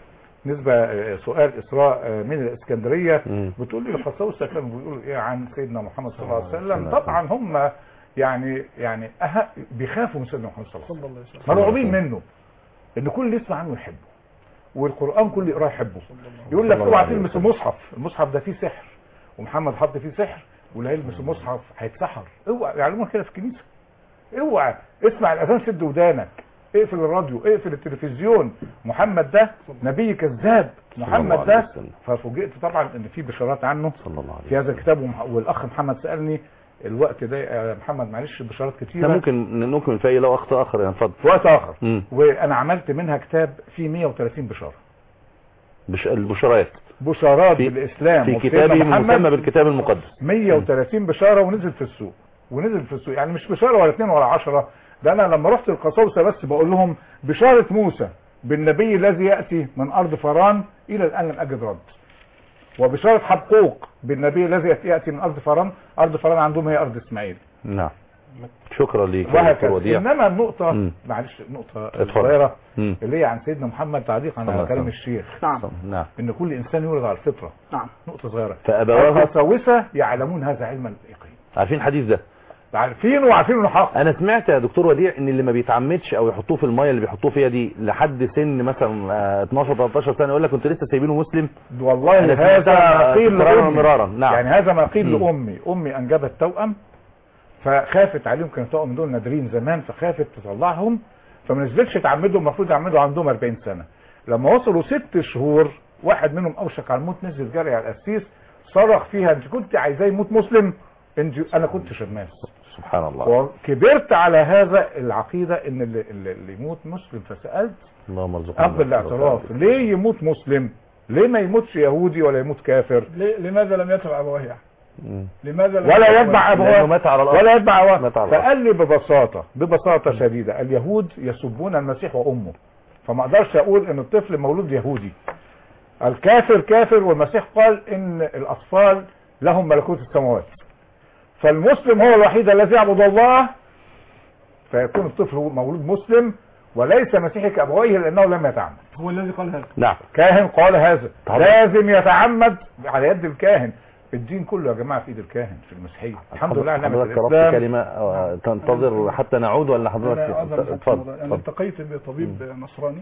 نسبة آه، سؤال إسراء آه، من الإسكندرية مم. بتقول لي القساوسة كانوا بيقولوا إيه عن سيدنا محمد صلى الله عليه صلى الله وسلم عليه وسلم. طبعا هم يعني يعني أه بيخافوا من سيدنا محمد صلى الله عليه صلى وسلم الله عليه وسلم مرعوبين منه ان كل اللي يسمع عنه يحبه والقرآن كل يقراه يحبه يقول لك صلى الله اوعى عليه تلمس المصحف المصحف ده فيه سحر ومحمد حط فيه سحر واللي هيلمس المصحف هيتسحر اوعى يعلمونا كده في الكنيسه اوعى اسمع الاذان سد ودانك اقفل الراديو اقفل التلفزيون محمد ده نبي كذاب محمد الله عليه ده وسلم. ففوجئت طبعا ان في بشارات عنه صلى الله عليه في هذا الكتاب ومح- والاخ محمد سالني الوقت ده يا محمد معلش بشارات احنا كتيره ممكن نكمل في اي لو اخطاء اخر يعني اتفضل في وقت اخر مم. وانا عملت منها كتاب فيه 130 بشاره بش... البشرات بشارات في- بالاسلام في وبسيدنا كتابه محمد المسمى بالكتاب المقدس 130 بشاره ونزل في السوق ونزل في السوق يعني مش بشاره ولا اثنين ولا عشرة ده انا لما رحت القساوسه بس بقول لهم بشاره موسى بالنبي الذي ياتي من ارض فران الى الان لم اجد رد وبشاره حبقوق بالنبي الذي ياتي من ارض فران ارض فران عندهم هي ارض اسماعيل نعم شكرا ليك يا دكتور وهكذا وديع انما النقطه مم. معلش النقطه اتفضل. الصغيره مم. اللي هي عن سيدنا محمد تعليقا الله على كلام يسلمك. الشيخ نعم نعم ان كل انسان يولد على الفطره نعم نقطه صغيره فابواه القساوسه يعلمون هذا علما يقين عارفين الحديث ده عارفينه وعارفين انه حق انا سمعت يا دكتور وديع ان اللي ما بيتعمدش او يحطوه في الميه اللي بيحطوه فيها دي لحد سن مثلا آه، 12 13 سنه يقول لك كنت لسه سايبينه مسلم والله أنا هذا سمعتها ما قيل تكرارا لامي مرارا نعم يعني هذا ما قيل مم. لامي امي انجبت توأم فخافت عليهم كانوا توأم دول نادرين زمان فخافت تطلعهم فما نزلتش تعمدهم المفروض يعمدوا عندهم 40 سنه لما وصلوا ست شهور واحد منهم اوشك على الموت نزل جري على القسيس صرخ فيها انت كنت عايزاه يموت مسلم انت انا كنت شماس سبحان الله وكبرت على هذا العقيده ان اللي, اللي اللي يموت مسلم فسالت اللهم ارزقنا قبل الاعتراف ليه يموت مسلم ليه ما يموتش يهودي ولا يموت كافر ليه- لماذا لم يتبع ابواه يعني؟ مم. لماذا لم ولا يتبع يتبع لانه ابواه مات على الارض ولا يتبع ابواه مات على الأرض. فقال لي ببساطه ببساطه شديده اليهود يسبون المسيح وامه فما اقدرش اقول ان الطفل مولود يهودي الكافر كافر والمسيح قال ان الاطفال لهم ملكوت السماوات فالمسلم هو الوحيد الذي يعبد الله فيكون الطفل هو مولود مسلم وليس مسيحي كابويه لانه لم يتعمد هو الذي قال هذا نعم كاهن قال هذا طبعا. لازم يتعمد على يد الكاهن الدين كله يا جماعه في ايد الكاهن في المسيحيه الحمد لله على نعمه حضرتك ربط الاسلام كلمه آه، تنتظر حتى نعود ولا حضرتك انا أعذر اتفضل اتفضل. انا اتفضل التقيت بطبيب نصراني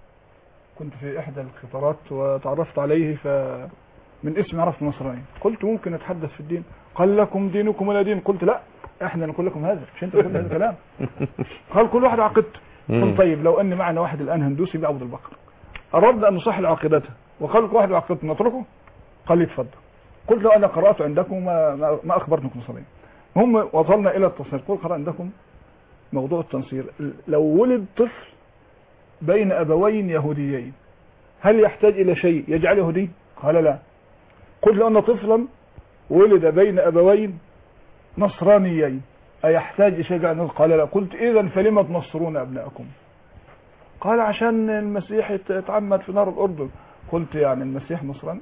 كنت في احدى الخطارات وتعرفت عليه فمن اسمي عرفت نصراني قلت ممكن اتحدث في الدين قال لكم دينكم ولا دين قلت لا احنا نقول لكم هذا مش انت بتقول هذا الكلام قال كل واحد عقيدته مم. قلت طيب لو ان معنا واحد الان هندوسي بيعبد البقر اردنا ان نصحح عقيدته وقال لك واحد عقيدته نتركه قال لي اتفضل قلت له انا قرات عندكم ما, ما, ما اخبرتكم نصرين هم وصلنا الى التصنيف قل قرأ عندكم موضوع التنصير لو ولد طفل بين ابوين يهوديين هل يحتاج الى شيء يجعله يهودي قال لا قلت له ان طفلا ولد بين ابوين نصرانيين ايحتاج شيء يجعله قال لا قلت اذا فلم تنصرون ابنائكم قال عشان المسيح يت- يتعمد في نار الاردن قلت يعني المسيح نصراني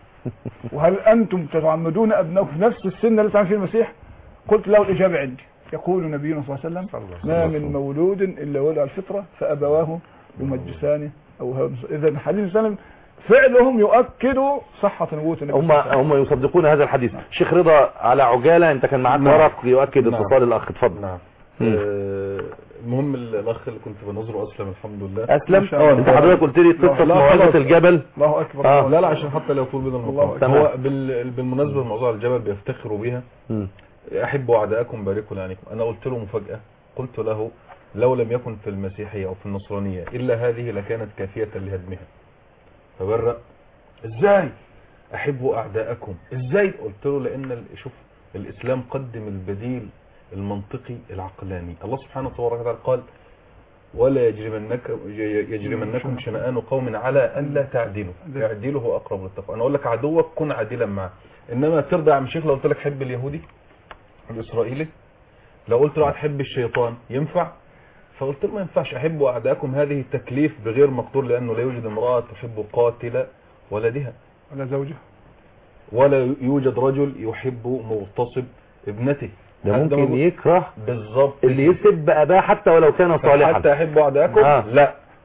وهل انتم تتعمدون ابنائكم في نفس السن اللي تعمل فيه المسيح قلت له الاجابه عندي يقول نبينا صلى الله عليه وسلم ما من مولود الا ولد على الفطره فابواه يمجسانه او هو- اذا حديث سلم فعلهم يؤكد صحه نبوه النبي هم صلى الله عليه وسلم. هم يصدقون هذا الحديث شيخ رضا على عجاله انت كان معاك نعم. ورق يؤكد نعم. اتصال الاخ اتفضل نعم مم. آه، المهم الاخ اللي كنت بنظره اسلم الحمد لله اسلم ما شاء الله. انت حضرتك قلت لي قصه لا، موعظه خلاص. الجبل الله اكبر آه. الله لا لا عشان حتى لا يطول بنا الله المقام أكبر. هو بال- بالمناسبه موضوع الجبل بيفتخروا بيها مم. احبوا اعداءكم باركوا لعنكم انا قلت له مفاجاه قلت له لو لم يكن في المسيحيه او في النصرانيه الا هذه لكانت كافيه لهدمها فبرأ ازاي احبوا اعداءكم ازاي قلت له لان ال- شوف الاسلام قدم البديل المنطقي العقلاني الله سبحانه وتعالى قال ولا يجرمنك يجرمنكم شنآن قوم على الا تعدلوا اعدلوا هو اقرب للتقوى انا اقول لك عدوك كن عادلا معه انما ترضى يا عم شيخ لو قلت لك حب اليهودي الاسرائيلي لو قلت له هتحب الشيطان ينفع فقلت له ما ينفعش احب اعداءكم هذه تكليف بغير مقدور لانه لا يوجد امراه تحب قاتل ولدها ولا زوجه ولا يوجد رجل يحب مغتصب ابنته ده هذا ممكن موجود. يكره بالظبط اللي يسب اباه حتى ولو كان صالحا حتى احب اعداءكم آه. لا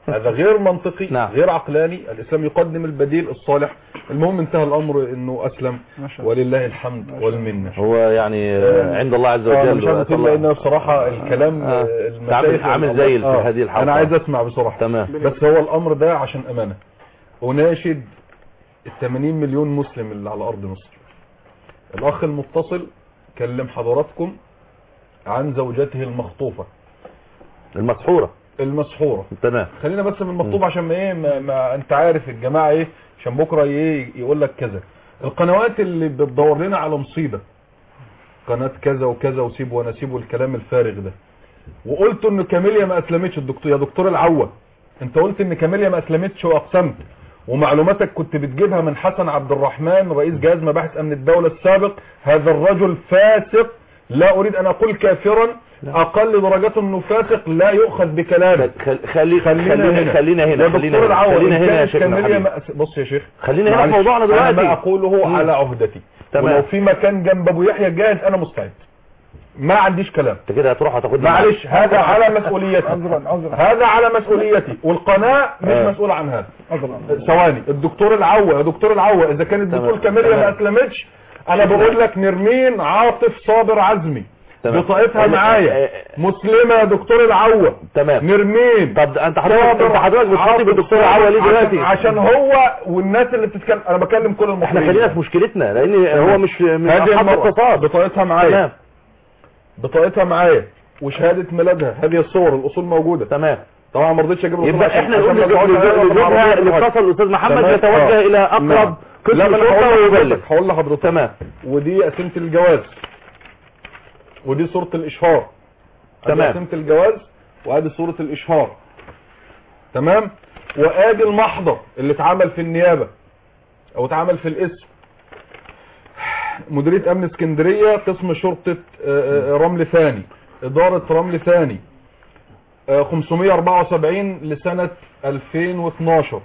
هذا غير منطقي نعم. غير عقلاني الاسلام يقدم البديل الصالح المهم انتهى الامر انه اسلم ما شاء الله ولله الحمد والمنه هو يعني آه، عند الله عز آه، وجل أنا مش عايز وأسأل اطيل الله- لان بصراحه الكلام آه. آه، أنت عامل عامل زي في آه. هذه الحلقه انا عايز اسمع بصراحه تمام بس هو الامر ده عشان امانه اناشد ال 80 مليون مسلم اللي على ارض مصر الاخ المتصل كلم حضراتكم عن زوجته المخطوفه المسحوره المسحوره تمام خلينا بس من المخطوب عشان ما ايه ما, ما انت عارف الجماعه ايه عشان بكره ايه يقول لك كذا القنوات اللي بتدور لنا على مصيبه قناه كذا وكذا وسيب وانا سيب والكلام الفارغ ده وقلت ان كاميليا ما اسلمتش الدكتور يا دكتور العوة انت قلت ان كاميليا ما اسلمتش واقسمت ومعلوماتك كنت بتجيبها من حسن عبد الرحمن رئيس جهاز مباحث امن الدولة السابق هذا الرجل فاسق لا اريد ان اقول كافرا اقل درجته انه فاسق لا يؤخذ بكلامه خل- خلي خلينا خلينا هنا خلينا هنا يا خلينا دكتور هنا العوض خلينا إن هنا يا كانت شيخنا كاميليا حبيبي. ما- بص يا شيخ خلينا هنا في معلش، موضوعنا انا دلوقتي ما اقوله مم. على عهدتي تمام. ولو في مكان جنب ابو يحيى جاهز انا مستعد ما عنديش كلام انت كده هتروح هتاخد معلش هذا على مسؤوليتي عذرا عذرا هذا على مسؤوليتي والقناة مش آه. مسؤولة عن هذا عذرا ثواني الدكتور العوة يا دكتور العوة اذا كانت تمام. بتقول كاميليا ما تمام. اسلمتش انا بقول لك نرمين عاطف صابر عزمي تمام. بطاقتها آه، معايا آه، مسلمة يا دكتور العوة تمام نرمين طب انت حضرتك صابر انت حضرتك بتخاطب عاطف الدكتور صابر عوا ليه عشان- دلوقتي عشان هو والناس اللي بتتكلم انا بكلم كل المصريين احنا خلينا في مشكلتنا لان هو مش من هذه اصحاب المرأة الاقتصاد بطاقتها معايا تمام بطاقتها معايا وشهادة ميلادها هذه الصور الاصول موجودة تمام طبعا ما رضيتش اجيب الأصول يبقى عشان- احنا عشان نقول ما تقعدش لزوجها علينا لزوجها بالعربية اللي والحاجة. اتصل الاستاذ محمد تمام. يتوجه آه. الى اقرب نعم. قسم لا ما انا شرطه هقول ويبلغ لحضرتك هقول لحضرتك تمام ودي قسيمة الجواز ودي صورة الاشهار تمام. ادي قسيمة الجواز وادي صورة الاشهار تمام وادي المحضر اللي اتعمل في النيابة او اتعمل في الاسم مديرية امن اسكندرية قسم شرطة آه، آه، رمل ثاني ادارة رمل ثاني آه، 574 لسنة 2012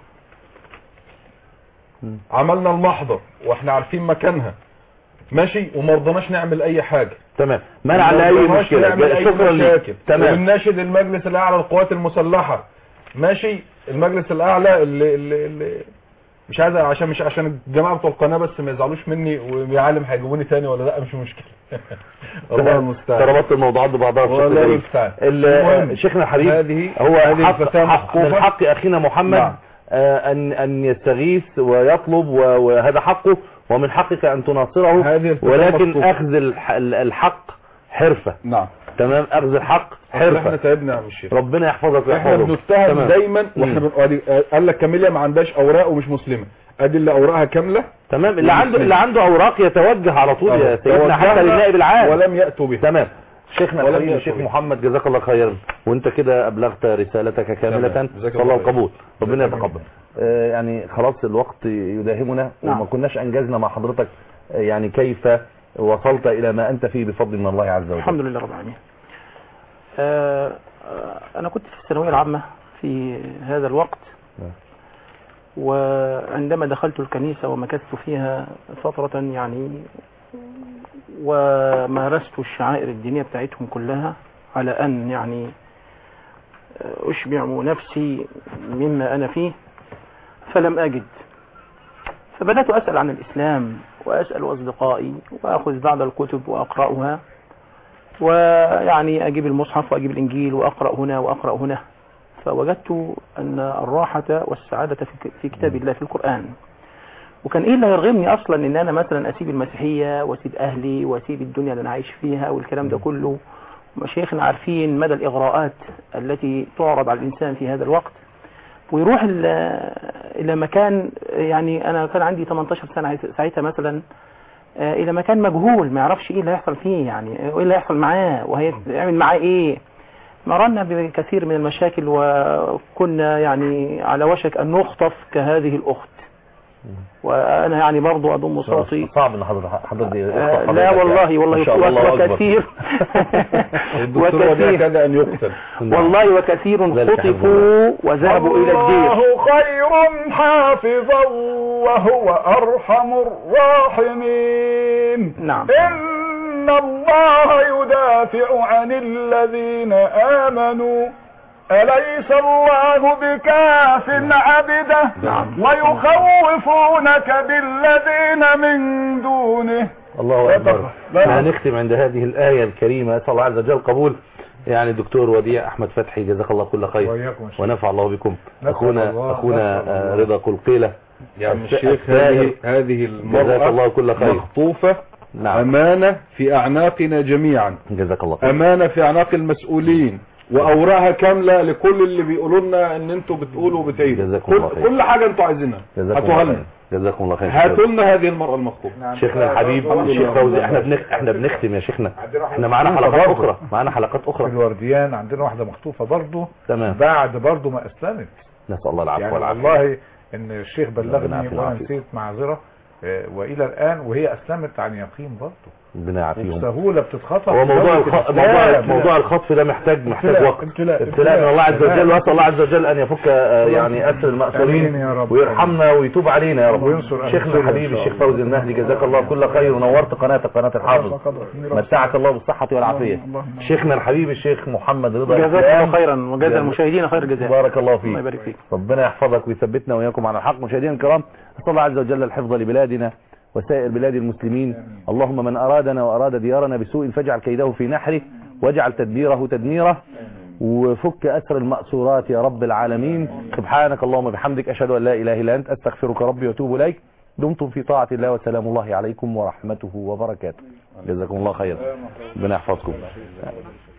عملنا المحضر واحنا عارفين مكانها ماشي وما رضناش نعمل اي حاجة تمام منع ما لاي رضناش مشكله نعمل اي شكرا ليك مشاكل تمام وبنناشد المجلس الاعلى للقوات المسلحة ماشي المجلس الاعلى اللي, اللي, اللي مش عايز عشان مش عشان الجماعه بتوع القناه بس ما يزعلوش مني ويا عالم هيجيبوني تاني ولا لا مش مشكله الله المستعان تربطت الموضوعات ببعضها بشكل والله غريب المستعان ال- المهم، شيخنا الحبيب هذه هو هذه حق, الفتاة حق مخطوفة. من حق اخينا محمد نعم. آه، ان ان يستغيث ويطلب و- وهذا حقه ومن حقك ان تناصره هذه الفتاة ولكن مخطوفة. اخذ الح- الحق حرفة نعم تمام اخذ الحق أصل احنا حرفة تعبنا يا عم الشيخ ربنا يحفظك احنا ويحفظك بنتهم تمام. دايما واحنا مم. بن... وادي- قال لك كاميليا ما عندهاش اوراق ومش مسلمه ادي اللي اوراقها كامله تمام اللي عنده اللي عنده اوراق يتوجه على طول يا آه. سيدنا حتى توجهنا للنائب العام ولم ياتوا بها تمام شيخنا ولم الحبيب يأتوا الشيخ به. محمد جزاك الله خيرا وانت كده ابلغت رسالتك كاملة تمام. جزاك صلى الله الله خير. القبول ربنا جزاك الله يتقبل آه، يعني خلاص الوقت يداهمنا نعم. وما كناش انجزنا مع حضرتك آه، يعني كيف وصلت الى ما انت فيه بفضل من الله عز وجل الحمد لله رب العالمين آه، آه، أنا كنت في الثانوية العامة في هذا الوقت نعم. وعندما دخلت الكنيسة ومكثت فيها فترة يعني ومارست الشعائر الدينية بتاعتهم كلها على أن يعني آه، أشبع نفسي مما أنا فيه فلم أجد فبدأت أسأل عن الإسلام وأسأل أصدقائي وأخذ بعض الكتب وأقرأها ويعني أجيب المصحف وأجيب الإنجيل وأقرأ هنا وأقرأ هنا فوجدت أن الراحة والسعادة في- في كتاب الله في القرآن وكان إيه اللي يرغمني أصلا إن أنا مثلا أسيب المسيحية وأسيب أهلي وأسيب الدنيا اللي أنا عايش فيها والكلام ده كله مشايخنا عارفين مدى الإغراءات التي تعرض على الإنسان في هذا الوقت ويروح ال- إلى مكان يعني أنا كان عندي 18 سنة ساعتها مثلا آه، الى مكان مجهول ما يعرفش ايه اللي هيحصل فيه يعني ايه اللي هيحصل معاه وهيعمل معاه ايه مرنا بكثير من المشاكل وكنا يعني على وشك ان نخطف كهذه الاخت وانا يعني برضو اضم صوتي صعب ان حضرتك حضرتك آه، لا والله والله وكثير الدكتور وديع كاد ان يقتل والله وكثير ذلك حفظ خطفوا وذهبوا الى الدير الله خير حافظا وهو أرحم الراحمين نعم إن الله يدافع عن الذين آمنوا أليس الله بكاف عبده ويخوفونك بالذين من دونه الله أكبر لا. هنختم عند هذه الآية الكريمة أسأل الله عز وجل قبول يعني دكتور وديع أحمد فتحي جزاك الله كل خير وإياكم يا شيخ. ونفع الله بكم نسأل أخونا الله- أخونا نسأل آه، الله. رضا قلقيلة يا عم الس- الشيخ السائر. هذه هذه جزاك الله كل خير مخطوفة نعم أمانة في أعناقنا جميعا جزاك الله خير أمانة في أعناق المسؤولين وأوراقها كاملة لكل اللي بيقولوا لنا إن أنتوا بتقولوا وبتعيدوا جزاكم الله كل, خير. كل حاجة أنتوا عايزينها جزاكم هاتوها الله لنا خير جزاكم الله خير هاتوا لنا هذه المرأة المخطوفة شيخنا الحبيب الشيخ فوزي احنا بنخ... احنا بنختم يا شيخنا احنا معانا حلقات اخرى معانا حلقات في اخرى الورديان عندنا واحدة مخطوفة برضه تمام بعد برضه ما اسلمت نسال الله العفو يعني والعافيه والله ان الشيخ ربنا بلغني يعافينا وانا ويعافيك. نسيت معذرة آه، والى الان وهي اسلمت عن يقين برضه ربنا يعافيهم وبسهولة بتتخطف هو موضوع دولة الخ... الإسلام. موضوع موضوع الخطف ده محتاج محتاج ابتلاء، وقت ابتلاء، ابتلاء من الله عز ابتلاء. وجل واسال الله عز وجل ان يفك آه، يعني اسر آمين المأسورين يا رب. ويرحمنا ويتوب علينا يا رب وينصر أهل شيخنا السنة إن الحبيب شاء الشيخ الله. فوزي المهدي جزاك الله كل خير ونورت قناتك قناه الحافظ متعك الله بالصحه والعافيه شيخنا الحبيب الشيخ محمد رضا جزاك الإسلام. الله خيرا وجزا جزاك- المشاهدين خير جزاء بارك الله الله فيك يبارك فيك ربنا يحفظك ويثبتنا وإياكم على الحق مشاهدينا الكرام أسأل الله عز وجل الحفظ لبلادنا وسائر بلاد المسلمين اللهم من أرادنا وأراد ديارنا بسوء فاجعل كيده في نحره واجعل تدبيره تدميره وفك أسر المأسورات يا رب العالمين سبحانك اللهم بحمدك أشهد أن لا إله إلا أنت أستغفرك ربي وأتوب إليك دمتم في طاعة الله وسلام الله عليكم ورحمته وبركاته جزاكم الله خيرا ربنا يحفظكم